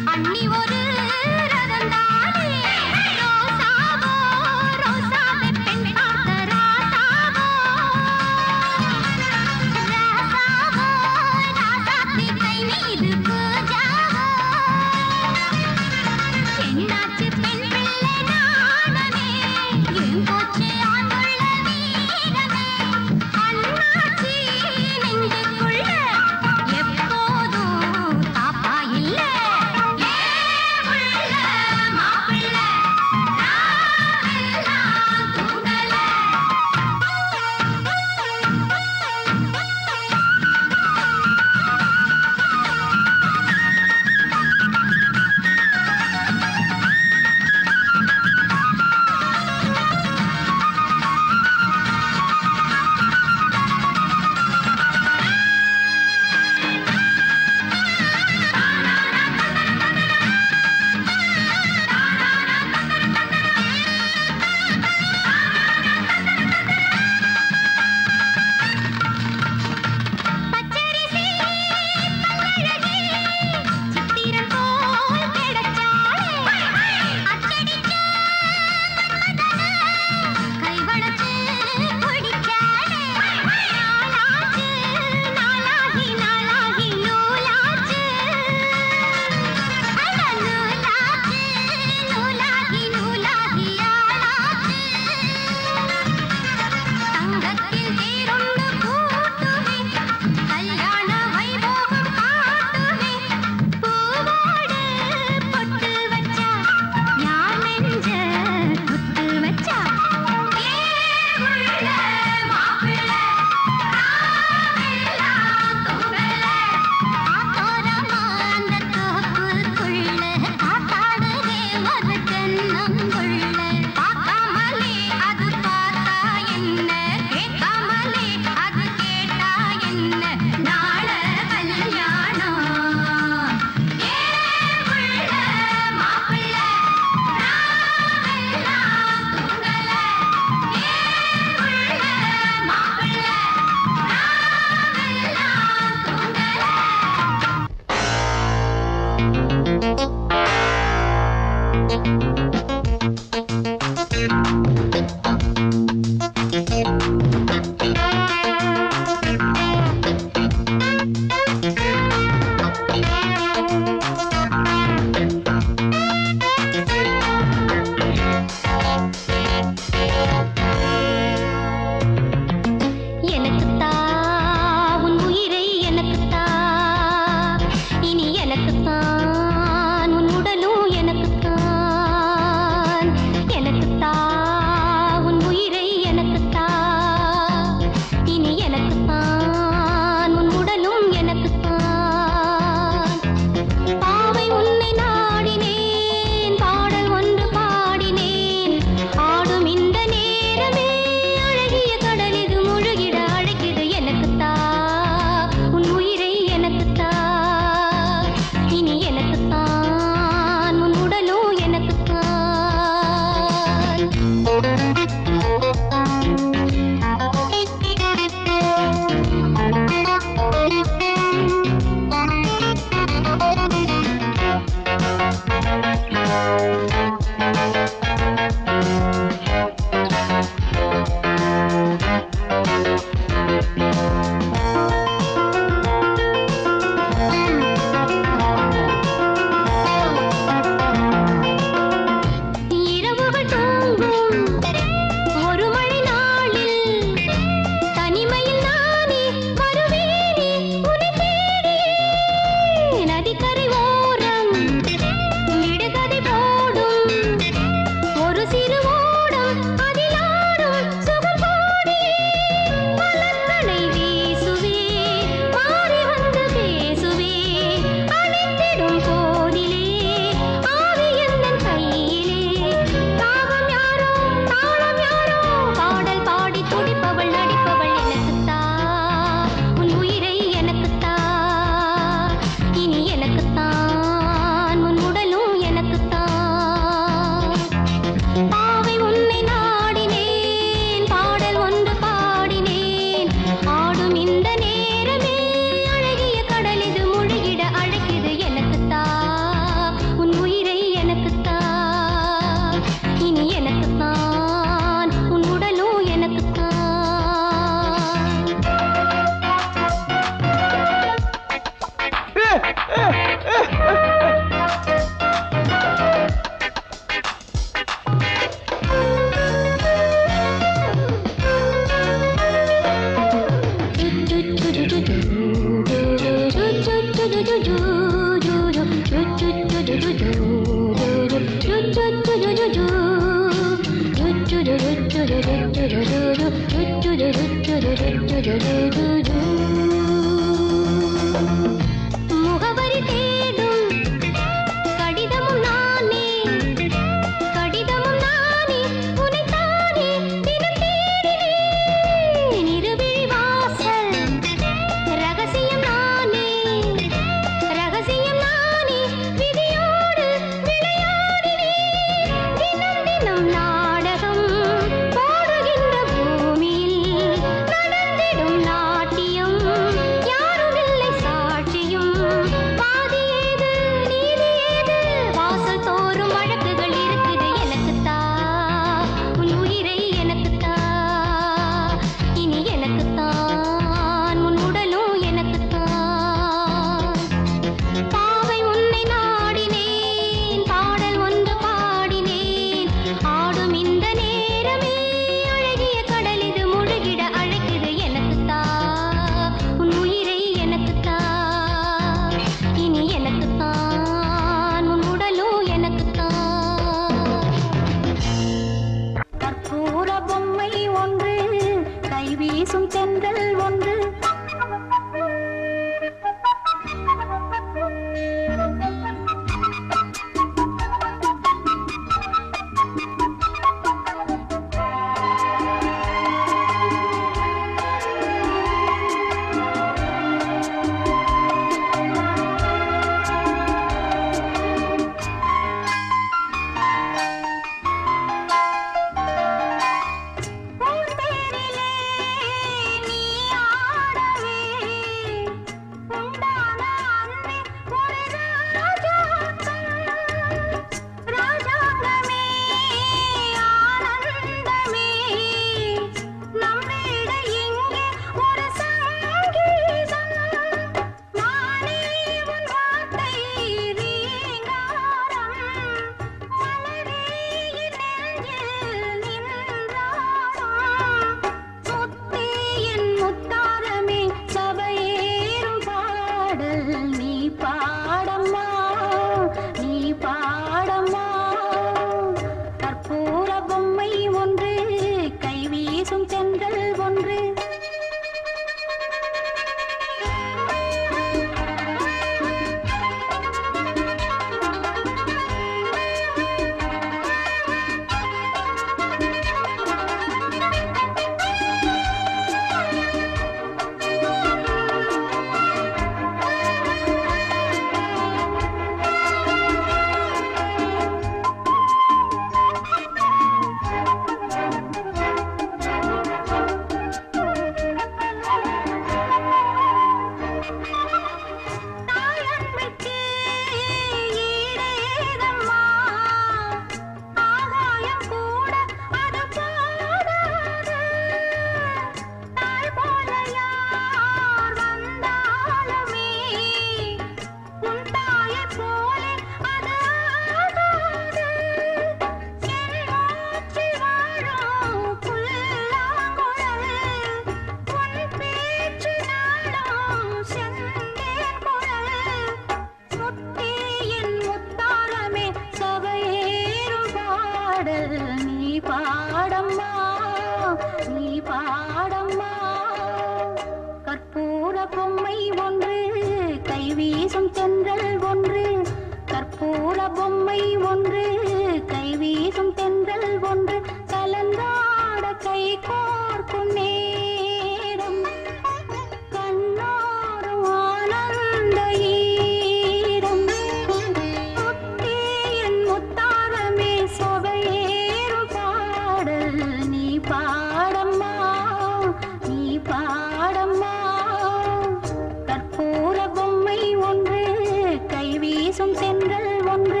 பாடம்மா நீ பாடம்மா கற்பூர பொம்மை ஒன்று கைவீசும் தென்றல் ஒன்று கற்பூர பொம்மை ஒன்று கைவீசும் தென்றல் ஒன்று கலந்தாட கை கோர்க்கும் நேரம் கண்ணோரும் ஆனந்த ஈரம் முத்தே என் முத்தாரமே சபையேறும் பாடல் நீ பாடம்மா நீ பாடம்மா கற்பூர பொம்மை ஒன்று கைவீசும் சென்றல் ஒன்று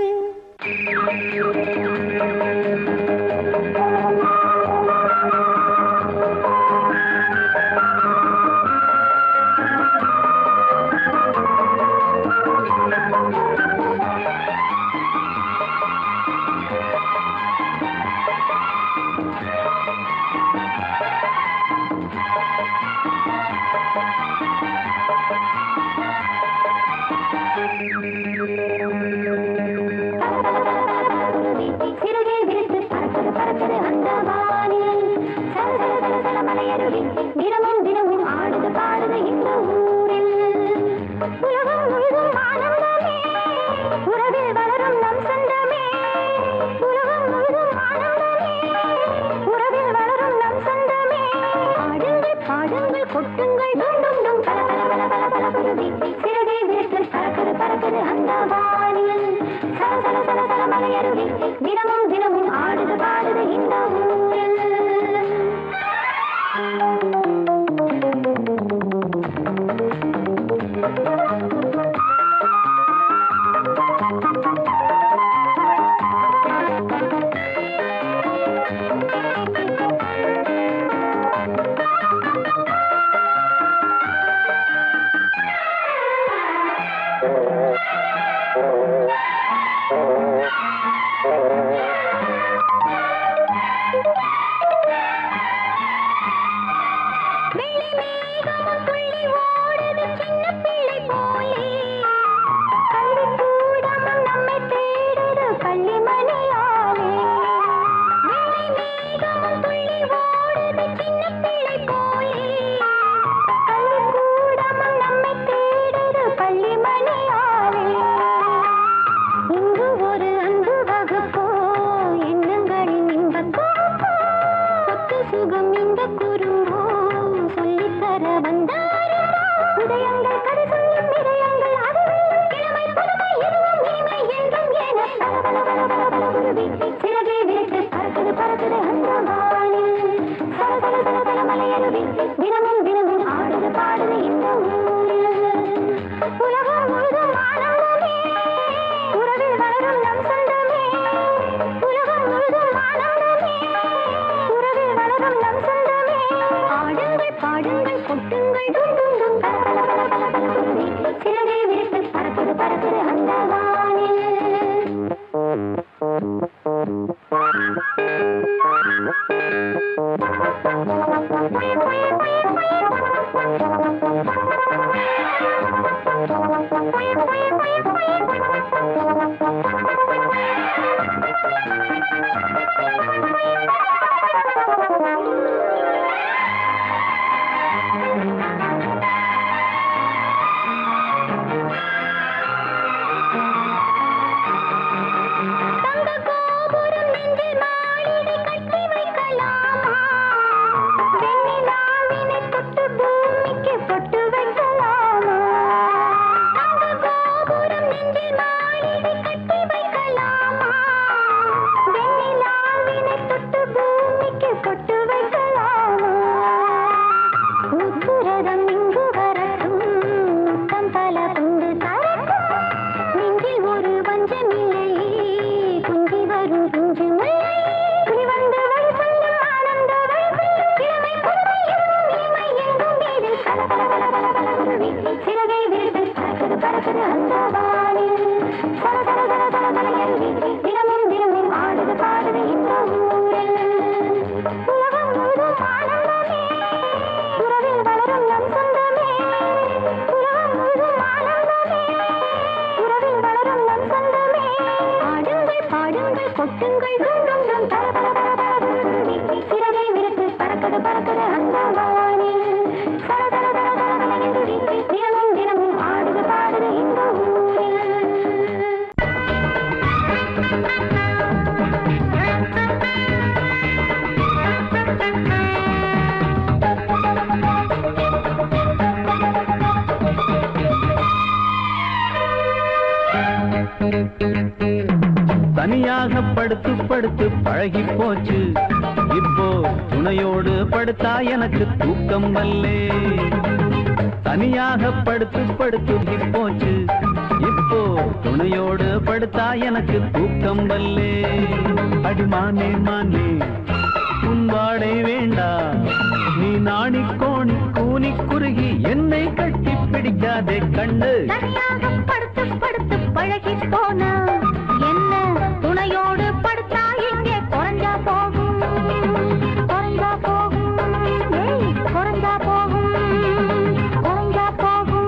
சிறகை விரித்து பறக்குது பறக்குது அந்த வானில் சல சல சல சல மலையருவி தினமும் தினமும் ஆடுது பாடுது இந்த ஊரில் உலகம் முழுதும் ஆனந்தமே உறவில் வளரும் நம் சொந்தமே உலகம் முழுதும் ஆனந்தமே உறவில் வளரும் நம் சொந்தமே ஆடுங்கள் பாடுங்கள் கொட்டுங்கள் டும் டும் டும் பல பல பல பல பல குருவி சிறகை விரித்து பறக்குது பறக்குது அந்த வானில் சல சல சல சல மலையருவி தினமும் தினமும் ஆடுது பாடுது இந்த ஊரில் வெள்ளி மேகமும் துள்ளி ஓடுது சின்ன பிள்ளை போலே கல்விக்கூடமும் நம்மை தேடுது கள்ளிமணியாலே வெள்ளி மேகமும் துள்ளி ஓடுது சின்ன பிள்ளை போலே கல்விக்கூடமும் நம்மை தேடுது பள்ளிமணியாலே இங்கு ஒரு அன்பு வகுப்போ எண்ணங்களின் இன்பத்தோ சொத்து சுகம் இந்த குறும்போ சொல்லித்தர வந்தாரோ உதயங்கள் கதை சொல்லும் இதயங்கள் அதுவெல்லாம் கிழமை புதுமை எதுவும் இனிமை என்றும் என பல பல பல பல பல குருவி சிறகை விரித்து பறக்குது பறக்குது அந்த வானில் சல சல சல சல மலையருவி தினமும் தினமும் ஆடுது பாடுது இந்த ஊரில் உலகம் முழுதும் ஆனந்தமே உறவில் வளரும் நம் சொந்தமே உலகம் முழுதும் ஆனந்தமே உறவில் வளரும் நம் சொந்தமே ஆடுங்கள் பாடுங்கள் கொட்டுங்கள் டும் டும் டும் பல பல பல பல பல குருவி சிறகை விரித்து பறக்குது பறக்குது அந்த வானில் தங்க கோபுரம் நெஞ்சில் மாளிகை கட்டி வைக்கலாமா வெண்ணிலாவினை தொட்டு பூமிக்கு பொட்டு வைக்கலாமா தங்க கோபுரம் நெஞ்சில் மாளிகை கட்டி வைக்கலாமா வெண்ணிலாவினை தொட்டு பூமிக்கு பொட்டு வைக்கலாமா முத்துரதம் இங்கு வரட்டும் முத்தம் பல கொண்டு தரட்டும் நெஞ்சில் ஒரு வஞ்சமில்லை குஞ்சி வரும் குஞ்சு முல்லை துளி வந்து வழி சொல்லும் ஆனந்த வழி சொல்லும் இளமை புதுமை எங்கும் இனிமை எங்கும் இது பல பல பல பல பல குருவி சிறகை விரித்து பறக்குது பறக்குது அந்த வானில் சல சல சல சல மலையருவி தினமும் தினமும் ஆடுது பாடுது இந்த ஊரில் உலகம் முழுதும் ஆனந்தமே உறவில் வளரும் நம் சொந்தமே உலகம் முழுதும் ஆனந்தமே உறவில் வளரும் நம் சொந்தமே ஆடுங்கள் பாடுங்கள் கொட்டுங்கள் டும் டும் டும் தர தர தர தனியாக படுத்து படுத்து பழகி போச்சு இப்போ துணையோடு படுத்தா எனக்கு தூக்கம் வல்லே தனியாக படுத்து படுத்து போச்சு இப்போ துணையோடு படுத்தா எனக்கு தூக்கம் வல்லே அடிமானே மானே உன் வாடை வேண்டாம் நீ நாணி கோணி கூனி குறுகி என்னை கட்டி பிடிக்காதே கண்டு தனியாக படுத்து படுத்து பழகி போனா என்ன துணையோடு படுத்தா இங்கே குறைஞ்சா போகும் குறைஞ்சா போகும் ஏய், குறைஞ்சா போகும் குறைஞ்சா போகும்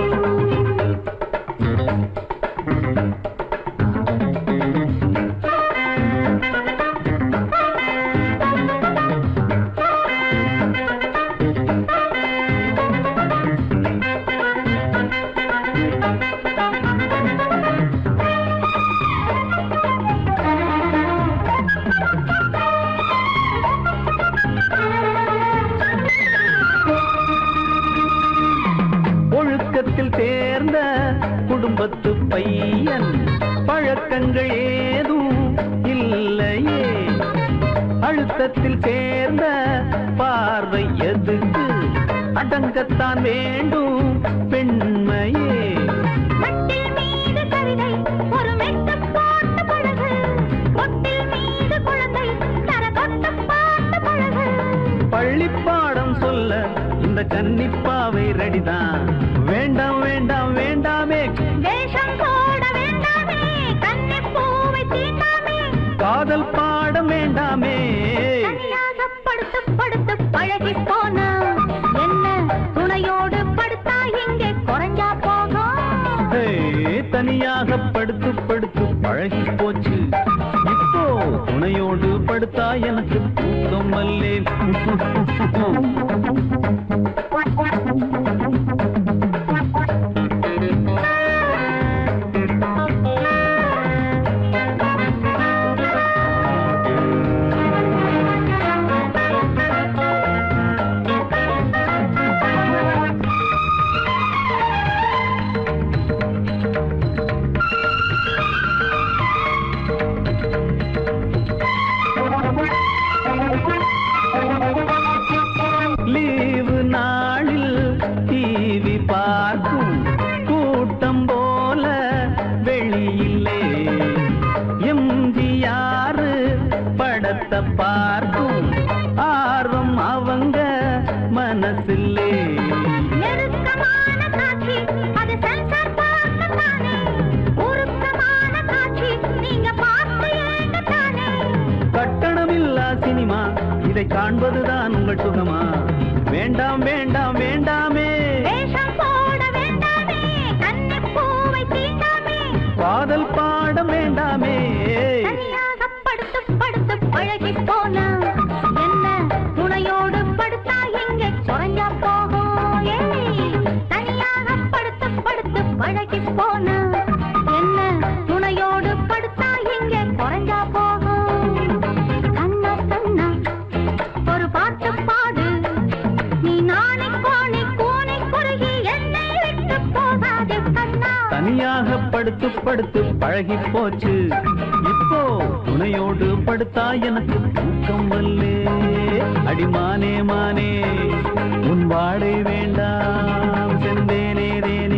ஒழுக்கத்தில் தேர்ந்த குடும்பத்து பையன் பழக்கங்கள் ஏதும் இல்லையே அழுத்தத்தில் சேர்ந்த பார்வை எதுக்கு அடங்கத்தான் வேண்டும் பெண்மையே மட்டில் மீது கவிதை ஒரு மெட்டு போட்டு பழகு பொட்டில் மீது குழந்தை தர தொட்டு பார்த்து பழகு பள்ளிப்பாடம் சொல்ல இந்த கன்னிப்பாவை ரெடிதான் வேண்டாம் வேண்டாம் வேண்டாமே வேஷம் போட வேண்டாமே கண்ணி பூவை தீண்டாமே காதல் பாடம் வேண்டாமே தனியாக படுத்து படுத்து பழகி போனா என்ன துணையோடு படுத்தா இங்கே குறைஞ்சா போகும் ஹே, தனியாக படுத்து படுத்து பழகி போச்சு இப்போ துணையோடு படுத்தா எனக்கு தூக்கம் அல்லே லீவு நாளில் டிவி பார்க்கும் கூட்டம் போல வெளியிலே எம்ஜிஆர் படத்தை பார்க்கும் ஆர்வம் அவங்க மனசில்லே நெருக்கமான காட்சி அது சென்சார் பார்க்கத்தானே உருக்கமான காட்சி நீங்க பார்த்து ஏங்கத்தானே கட்டணமில்லா சினிமா இதை காண்பதுதான் உங்கள் சுகமா வேண்டாம் வேண்டாம் வேண்டாமே வேஷம் போட வேண்டாமே கண்ணி பூவை தீண்டாமே காதல் பாடம் வேண்டாமே தனியாக படுத்து படுத்து பழகி போனா என்ன துணையோடு படுத்தா எங்கே குறைஞ்சா போகும் ஏய், தனியாக படுத்து படுத்து பழகி போனா என்ன துணையோடு படுத்தா எங்கே குறைஞ்சா போகும் கண்ணா கண்ணா ஒரு பாட்டு பாடு நீ நாணை கோணி கூனை குறுகி என்னை விட்டு போகாதே கண்ணா தனியாக படுத்து படுத்து பழகி போச்சு இப்போ துணையோடு படுத்தா எனக்கு தூக்கம் வல்லே அடிமானே மானே உன் வாடை வேண்டாம் செந்தேனே தேனே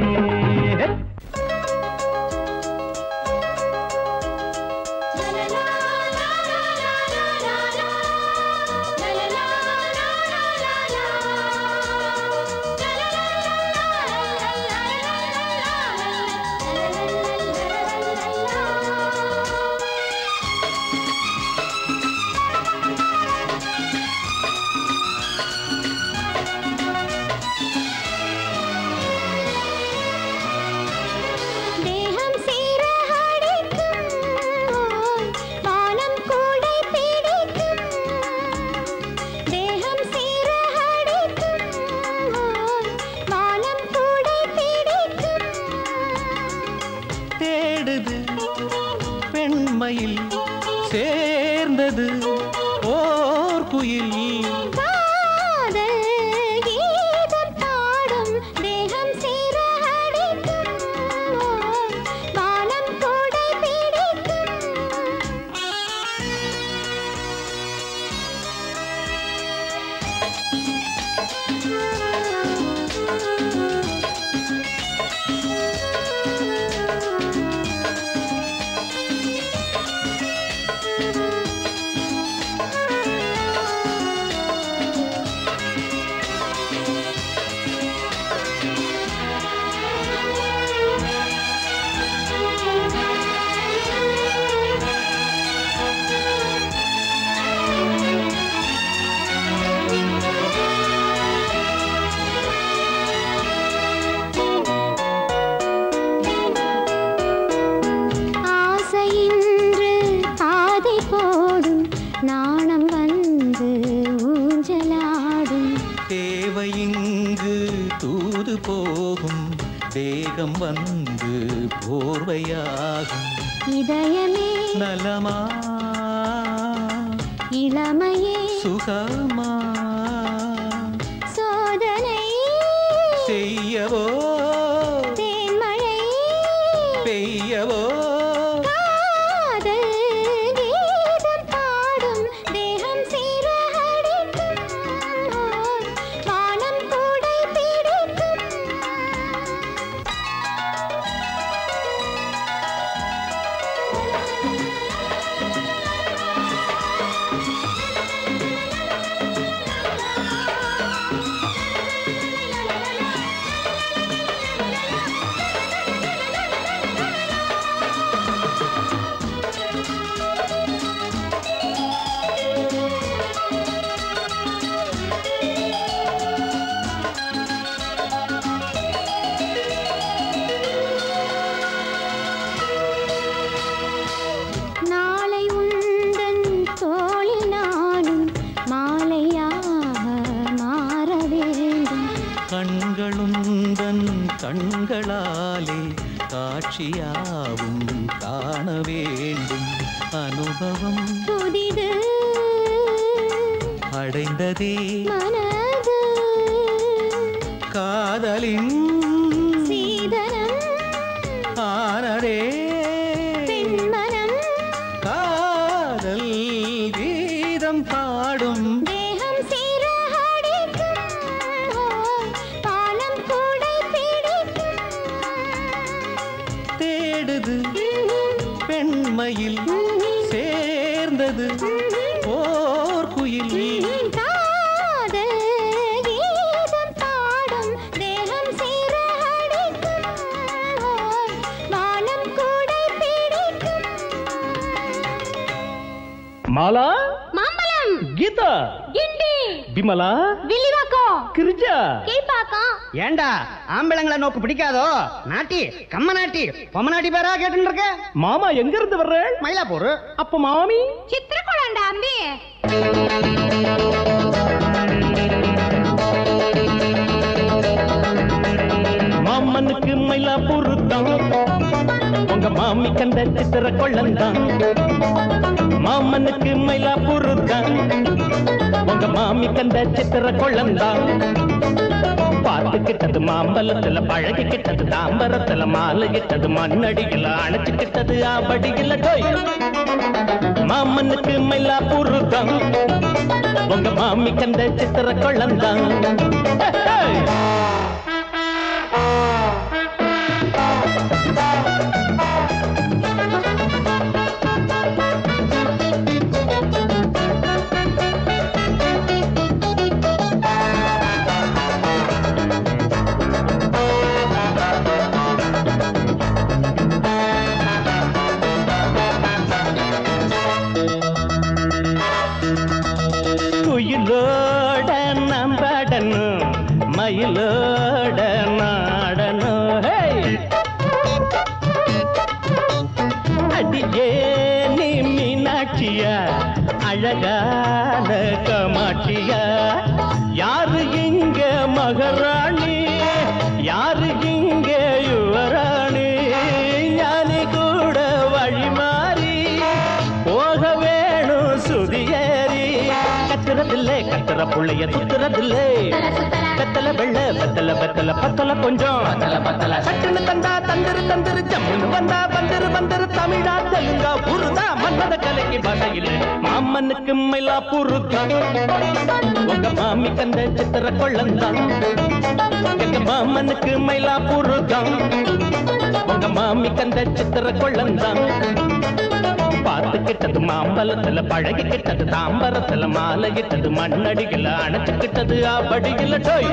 தேகம் சீரடிக்கும் வானம் கூடை பிடிக்கும் தேகம் சீரடிக்கும் வானம் கூடை பிடிக்கும் தேடுது பெண்மையில் சேர்ந்தது ஓர் குயில் காதல் கீதம் பாடும் தேகம் சீரடிக்கும் வானம் வந்து போர்வையாகும் இதயமே நலமா இளமையே சுகமா சோதனை செய்யவோ தேன்மழை பெய்யவோ காதல் கீதம் பாடும் தேகம் சீரடிக்கும் வானம் கூடை பிடிக்கும் நாளை உந்தன் தோளில் நானும் மாலையாக மாற வேண்டும் கண்களுந்தன் கண்களாலே காட்சியாவும் காண வேண்டும் அனுபவம் புதிது அடைந்ததே மனது காதலின் சீதனம் ஆனதே பெண்மனம் காதல் கீதம் பாடும் தேகம் சீரடிக்கும் பாலம் கூடை பிடிக்கும் தேடுது பெண்மையில் சேர்ந்தது ஓர் குயில் காதல் கீதம் பாடும் தேகம் சீரடிக்கும் வானம் கூடை பிடிக்கும் மாலா மாம்பழம் கீதா கிண்டி விமலா வில்லிவாக்கம் கிரிஜா கீழ்பாக்கம் ஏண்டா ஆம்பளங்களை நோக்கு பிடிக்காதோ நாட்டி கம்ம நாட்டி பொம்ம நாட்டி பேரா கேட்டு இருக்க மாமா எங்க இருந்து வர்ற மயிலாப்பூர் அப்ப மாமி சித்திரகுளம்டா அம்பி மாமனுக்கு மயிலாப்பூர் தான் உங்க மாமி கண்ட சித்திர கொள்ளந்தான் மாமனுக்கு மயிலாப்பூர் தான் உங்க மாமி கண்ட சித்திர கொள்ளந்தான் பார்த்துக்கிட்டது மாம்பழத்துல பழகிக்கிட்டது தாம்பரத்துல மாலையிட்டது மண்ணடியில அணைச்சுக்கிட்டது ஆபடியில டோய் மாமனுக்கு மயிலாப்பூர் தான் உங்க மாமி கண்ட சித்திர கொள்ளந்தான் குயிலோட நம்பாடணும் மயிலோட நாடணும் ஹே! அடியே நீ மீனாட்சியா அழகான கமாட்சியா யாரு இங்க மகாராணி யாரு இங்க யுவராணி ஞானி கூட வழி மாறி போக வேணும் சுதியேறி கத்துறதில்லை கத்துற புள்ளைய துத்துறதில்லை கத்தல வெள்ள பத்தல பத்தல பத்தல கொஞ்சம் பத்தல பத்தல சட்டுன்னு தந்தா தந்திரு தந்திரு ஜம்முன்னு வந்தா பந்திரு பந்திரு தமிழா தெலுங்கா புருதா மன்மத கலைக்கு பாஷையில் மாமனுக்கு மயிலா புருதா உங்க மாமி கந்த சித்திர கொள்ளந்தான் எங்க மாமனுக்கு மயிலா புருதா உங்க மாமி கந்த சித்திர கொள்ளந்தான் பார்த்துக்கிட்டது மாம்பழத்துல பழகிக்கிட்டது தாம்பரத்துல மாலையிட்டது மண்ணடிகள அணைச்சுக்கிட்டது ஆபடிகள டோய்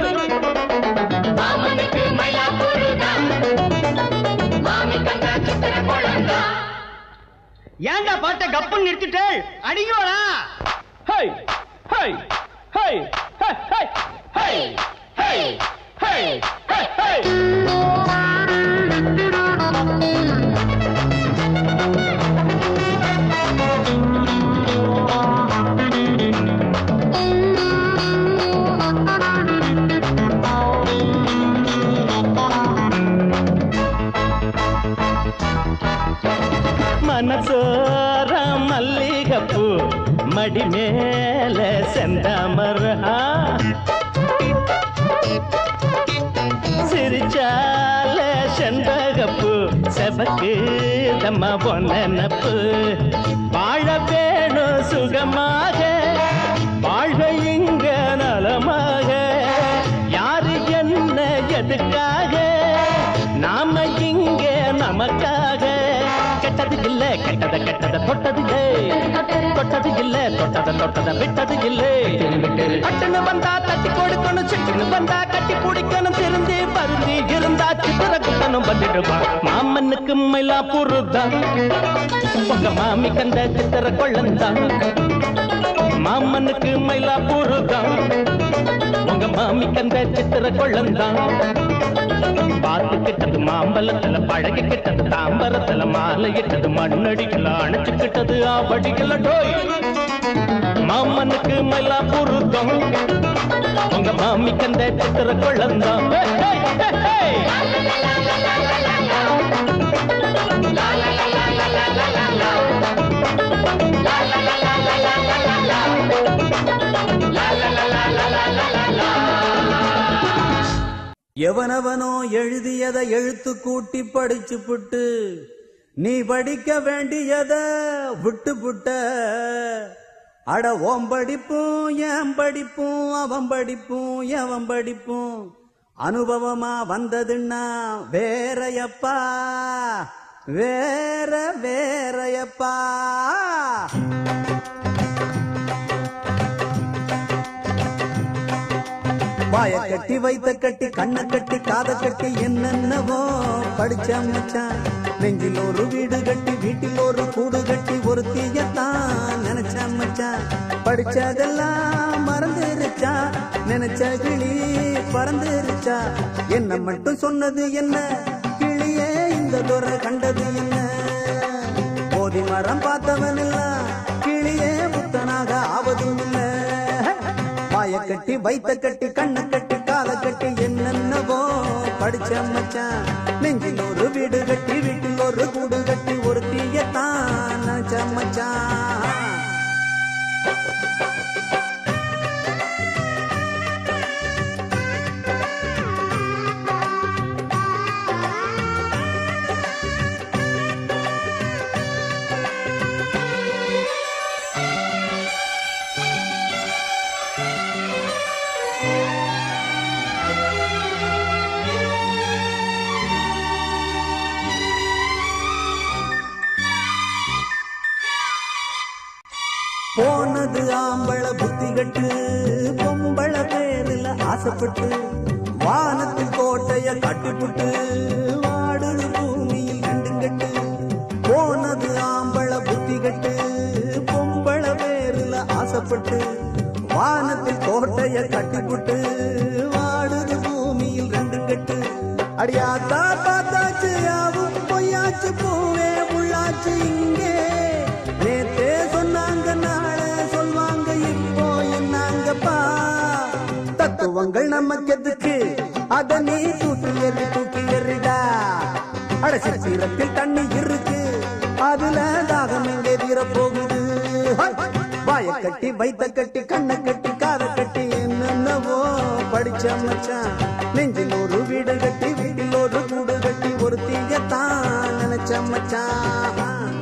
ஏண்டா பாட்ட கப்புன்னு நிறுத்திட்டு அடிக்கோடா ஹை ஹை ஹை ஹை ஹை ஹை ஹை ஹை ஹை ஹை மனசோர மல்லிகப்பூ மடி மேல செந்தாமரா சிரிச்சால செண்பகப்பூ செபக்கு தம்மா பொன்னப்பு வாழ வேணும் சுகமாக வாழ்க இங்க நலமாக யாரு என்ன எதுக்காக நாம இங்க நமக்காக கெட்டது இல்ல கெட்டத கெட்டத தொட்டது இல்ல தொட்டது இல்ல தொட்டத தொட்டத விட்டது இல்ல அட்டுன்னு வந்தா தட்டி கொடுக்கணும் சிட்டுன்னு வந்தா கட்டி பிடிக்கணும் திருந்தி பருந்தி இருந்தா சித்திர குட்டனும் வந்துடுவான் மாமனுக்கு மயிலா பொருதான் உங்க மாமி கண்ட சித்திர கொள்ளந்தான் மாமனுக்கு மயிலா பொருதான் உங்க மாமி கண்ட சித்திர கொள்ளந்தான் பார்த்து கிட்டது மாம்பழத்துல பழகி கிட்டது தாம்பரத்துல மாலை இட்டது மண்ணடிக்கல அணைச்சு கிட்டது ஆபடிக்கல டோய் மாமனுக்கு மயிலா பொருத்தம் உங்க மாமி கண்ட சித்திர கொள்ளந்தான் ஹே, ஹே, ஹே, ஹே. எவனவனோ எழுதியதை எழுத்து கூட்டி படிச்சு புட்டு நீ படிக்க வேண்டியத விட்டு புட்ட அட ஓம் படிப்பும் என் படிப்பும் அவன் படிப்பும் எவன் படிப்பும் அனுபவமா வந்ததுன்னா வேறையப்பா வேற வேறையப்பா வாய கட்டி வைத்த கட்டி கண்ணை கட்டி காத கட்டி என்னென்னவோ படிச்ச மச்சான் நெஞ்சில் ஒரு வீடு கட்டி வீட்டில் ஒரு கூடு கட்டி ஒரு தீயத்தான் நினைச்ச மச்சான் படிச்சதெல்லாம் மறந்துருச்சா நினைச்ச கிளி பறந்துருச்சா என்ன மட்டும் சொன்னது என்ன கிளியே இந்த துறை கண்டது என்ன போதி மரம் பார்த்தவன் எல்லாம் கிளியே புத்தனாக ஆவதும் இல்லை வாய கட்டி வைத்த கட்டி கண்ணை கட்டி கால கட்டி என்னென்னவோ படிச்ச மச்சான் நெஞ்சில் ஒரு வீடு கட்டி வீட்டில் ஒரு கூடு கட்டி ஒரு தீயத்தான் நினைச்ச மச்சான் போனது ஆம்பள புத்தி கட்டு பொம்பள பேருல ஆசைப்பட்டு வானத்தில் கோட்டைய கட்டிப்புட்டு வாடுது பூமியில் கண்டு கட்டு போனது ஆம்பள புத்தி கட்டு பொம்பள பேருல ஆசைப்பட்டு வானத்தில் கோட்டைய கட்டிப்புட்டு வாடுது பூமியில் ரெண்டு கட்டு அடியாத்தா பார்த்தாச்சு யாவும் பொய்யாச்சு பூவே உள்ளாச்சு இங்கே நேத்தே சொன்னாங்க நாளை சொல்வாங்க இப்போ என்னாங்கப்பா தத்துவங்கள் நமக்கு எதுக்கு அத நீ தூக்கி எறி தூக்கி எறிடா அட சித்திரத்தில் தண்ணி இருக்கு அதுல தாகம் எங்கே தீர போகுது ஹை! வாய கட்டி வைத்த கட்டி கண்ணை கட்டி காத கட்டி என்னென்னவோ படிச்ச மச்சான் நெஞ்சில் ஒரு வீடு கட்டி வீட்டில் ஒரு கூடு கட்டி ஒரு தீயத்தான் நினைச்ச மச்சான்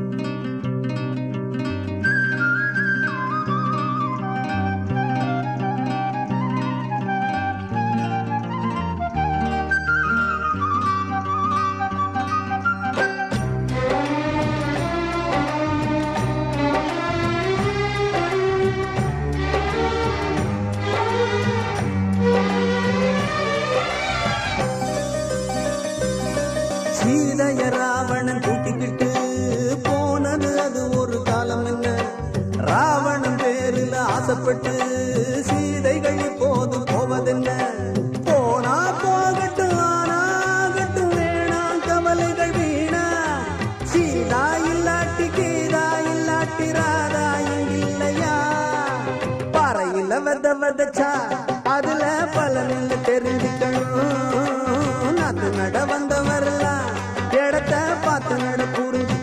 சீதைய ராவணன் கூட்டிக்கிட்டு போனது அது ஒரு காலம் என்ன ராவணன் பேரில் ஆசைப்பட்டு சீதைகள் இப்போது போவதென்ன போனா போகட்டும் ஆனாகட்டும் வேணாம் கவலைகள் வீணா சீதா இல்லாட்டி கீதா இல்லாட்டி ராதா இல்லையா பாறையில வெத வெதச்சா அதுல பலனில் தெரிஞ்சுக்கணும் நாத்து நட வந்தவரெல்லாம் இடத்த பார்த்து நட புரிஞ்சு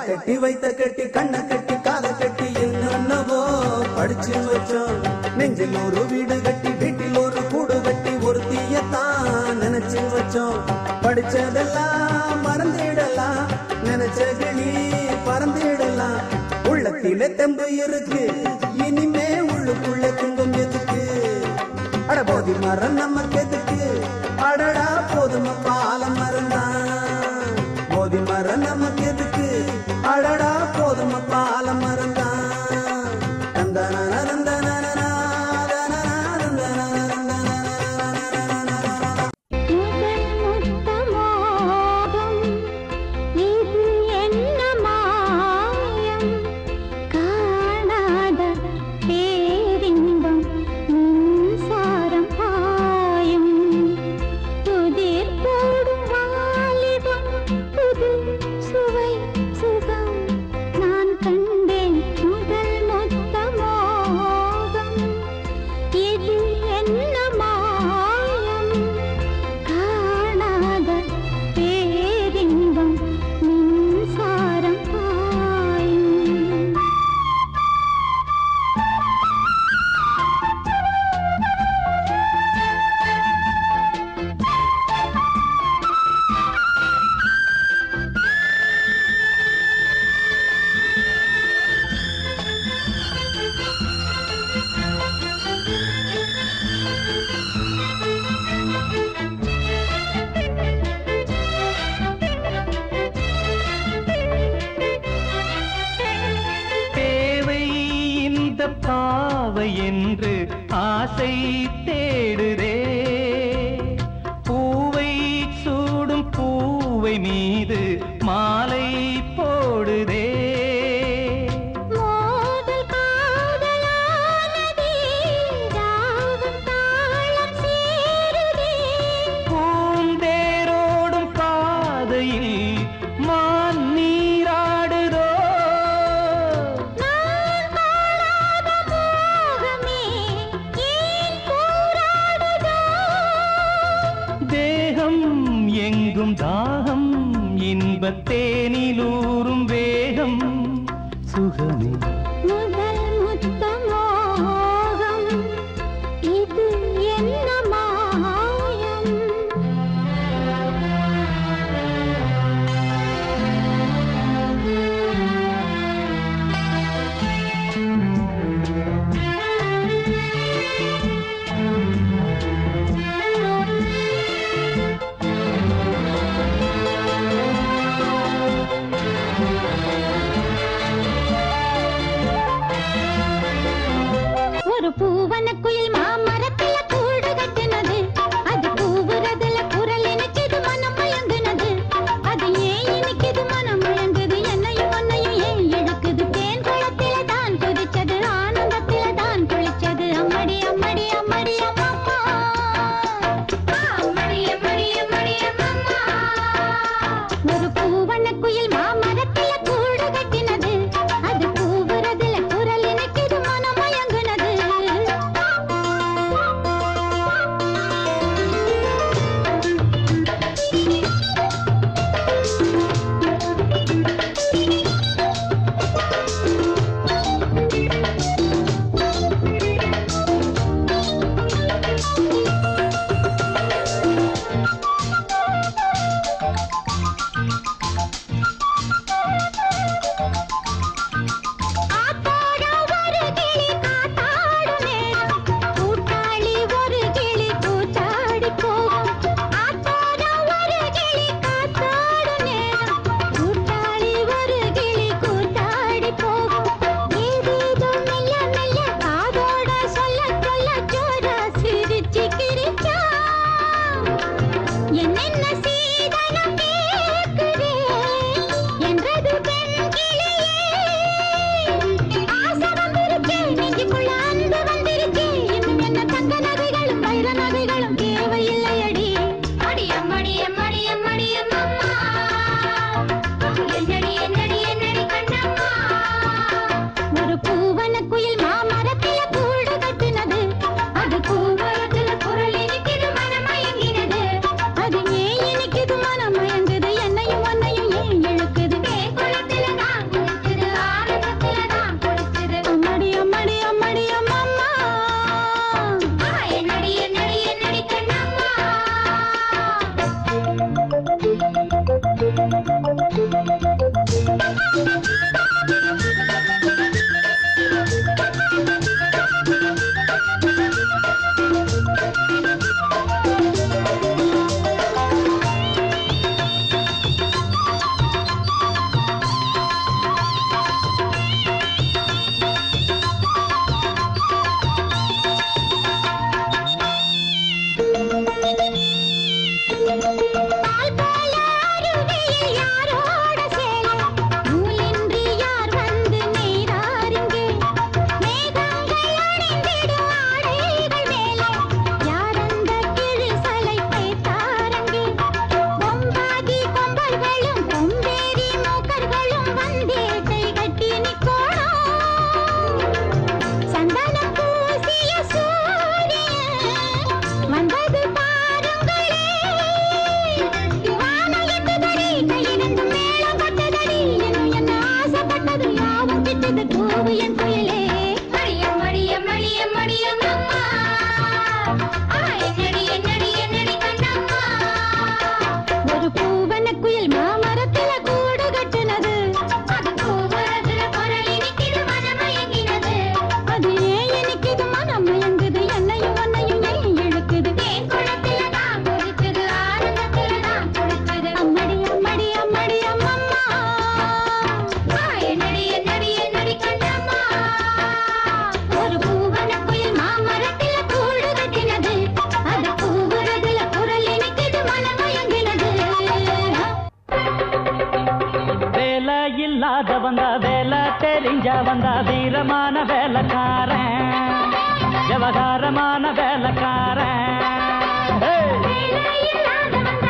கட்டி வைத்த கட்டி கண்ணை கட்டி காதை கட்டி என்னென்னவோ படிச்சு வச்சோம் நெஞ்சில் ஒரு வீடு கட்டி வீட்டில் ஒரு கூடு கட்டி ஒரு தீயத்தான் நினைச்சு வச்சோம் படிச்சதெல்லாம் மறந்திடலாம் நினைச்ச கிளி பறந்திடலாம் உள்ளத்திலே தெம்பு இருக்கு இனிமே உள்ளுக்குள்ள துன்பம் எதுக்கு அட போதி மரம் நமக்கு எதுக்கு அடடா போதும் பால மறந்தான் போதி மரம் நமக்கு எதுக்கு அடடா போதும் பால மறந்தான் தந்தனா தந்தனா முத்தமோகம் இது என்ன மாயம் காணாத பேரின்பம் மின்சாரம் பாயும் துதிர் போடும் வாலிபம் புது சுவை சுகம் நான் கண்டேன் முதல் மொத்த மோகம் இது என்ன மாயம் காணாத பேரின்பம் மின்சாரம் பாயும் தேவை இந்த பாவை என்று ஆசை தேடுதே பூவை சூடும் பூவை மீது மாலை போடுதே மோதல் காதலானதே ராகம் தாளம் சேருதே பூந்தேரோடும் பாதையில் மான் நீராடுதோ நான் காணாத மோகமே ஏன் போராடுதோ தேகம் எங்கும் தாகம் இன்பத் தேனிலூறும் வேகம் சுகமே முதல் முத்த மோகம் இது என்ன மாயம் தேவை அன்பு என் குயிலே மடியம் மடியம் மடியம் மடியம் அம்மா ஆ, என்னடி என்னடி என்னடி கண்ணம்மா ஒரு பூவன குயில் மாமரத்துல கூடு கட்டுனது அது பூவரத்துல குரல் இனிக்குது மனமயங்கினது அது ஏன் இனிக்குது மனம் மயங்குது என்னையும் உன்னையும் ஏன் இழுக்குது தேன் குளத்துல தான் குளிச்சது ஆனந்தத்துல தான் குளிச்சது அம்மடி அம்மடி அம்மடி அம்மம்மா ஆ, என்னடி என்னடி என்னடி கண்ணம்மா ஒரு பூவன குயில் மாமரத்துல கூடு கட்டினது அது பூவரத்துல குரல் இனிக்குது மனமயங்கினது வேலை இல்லாத வந்தா வேலை தெரிஞ்ச வந்தா வீரமான வேலைக்காரன் விவகாரமான வேலைக்காரன் Hey!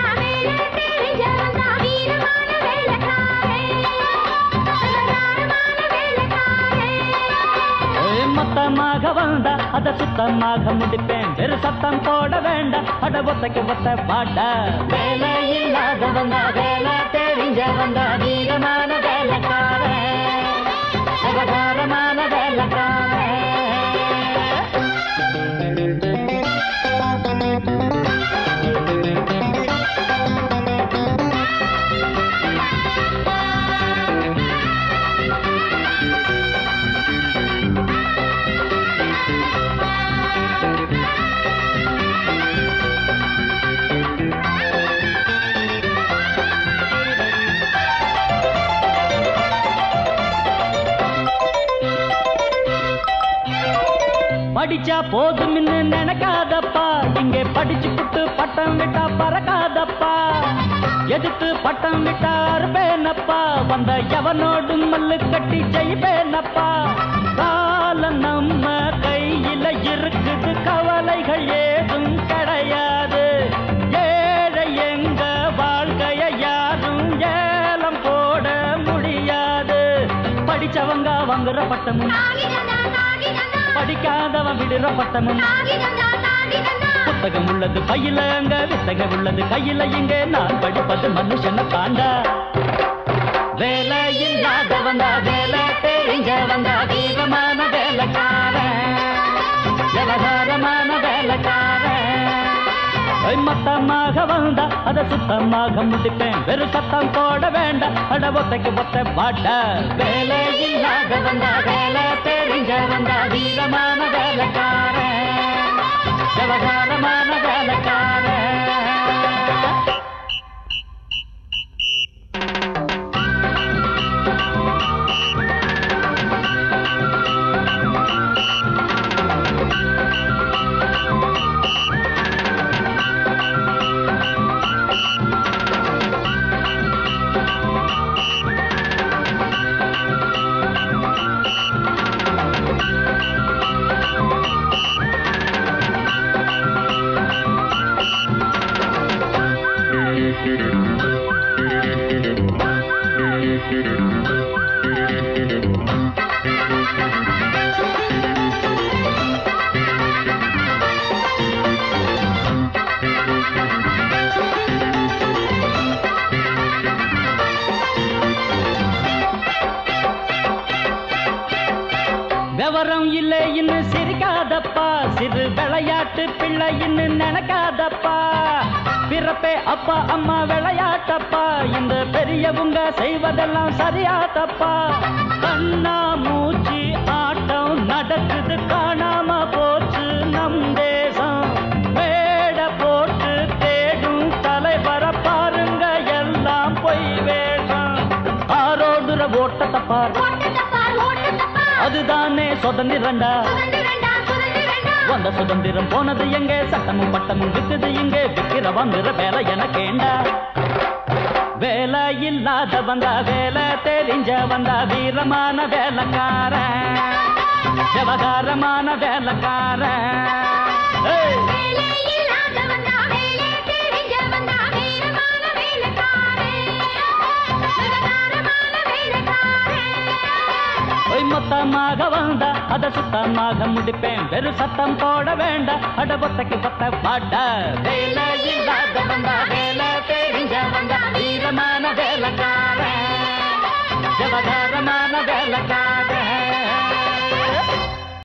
ஏய், மொத்தமாக வந்தா அத சுத்தமாக முடிப்பேன் வெறு சத்தம் போட வேண்டாம் அட ஒத்தைக்கு ஒத்த பாட்ட வேலை இல்லாத வந்தா வேலை தெரிஞ்ச வந்தா வீரமான வேலைக்காரன் விவகாரமான வேலைக்காரன் படிச்சா போதும்னு நினைக்காதப்பா இங்கே படிச்சு புட்டு பட்டம் விட்டா பறக்காதப்பா எதுக்கு பட்டம் விட்டா அறுப்பேனப்பா வந்த எவனோடும் மல்லு கட்டி ஜெயிப்பேனப்பா காலம் நம்ம கையில இருக்குது கவலைகள் ஏதும் கிடையாது ஏழை எங்க வாழ்க்கைய யாரும் ஏலம் போட முடியாது படிச்சவங்க வாங்குற பட்டமும் படிக்காதவன் விடுற பட்டமும் புத்தகம் உள்ளது பையில அங்க வித்தகம் உள்ளது கையில இங்க நான் படிப்பது மனுஷனை தாண்டா வேலை இல்லாத வந்தா வேலை தெரிஞ்ச வந்தா வீரமான வேலைக்காரன் விவகாரமான வேலைக்காரன் ஐ, மொத்தமாக வந்தா அத சுத்தமாக முடிப்பேன் வெறு சத்தம் போட வேண்டாம் அட ஒத்தைக்கு ஒத்த பாட்ட வேலை இல்லாத வந்தா வேலை தெரிஞ்ச வந்தா வீரமான வேலைக்காரன் விவகாரமான வேலைக்காரன் விவரம் இல்லை இன்னும் சிரிக்காதப்பா சிறு விளையாட்டு பிள்ளை இன்னும் நினைக்காதப்பா பிறப்பே அப்பா அம்மா விளையாட்டப்பா இந்த பெரியவங்க செய்வதெல்லாம் சரியா தப்பா கண்ணா மூச்சு ஆட்டம் நடக்குது காணாம போச்சு நம் தேசம் மேடை போட்டு தேடும் தலைவர பாருங்க எல்லாம் பொய் வேஷம் ஆரோடுற ஓட்டத்தை பாரு அதுதானே சுதந்திரண்டா வந்த சுதந்திரம் போனது எங்க சட்டமும் பட்டமும் விக்குது இங்க விக்கிற வந்துற வேலை எனக்கேண்டா வேலை இல்லாத வந்தா வேலை தெரிஞ்ச வந்தா வீரமான வேலைக்காரன் விவகாரமான வேலைக்காரன் ஏய்! ஒய் மொத்தமாக வந்தா அத சுத்தமாக முடிப்பேன் வெறு சத்தம் போட வேண்டாம் அட பொத்தைக்கு பொத்த பாட்ட வேலை இல்லாத வந்தா வேலை தெரிஞ்ச வந்தா வீரமான வேலைக்காரன்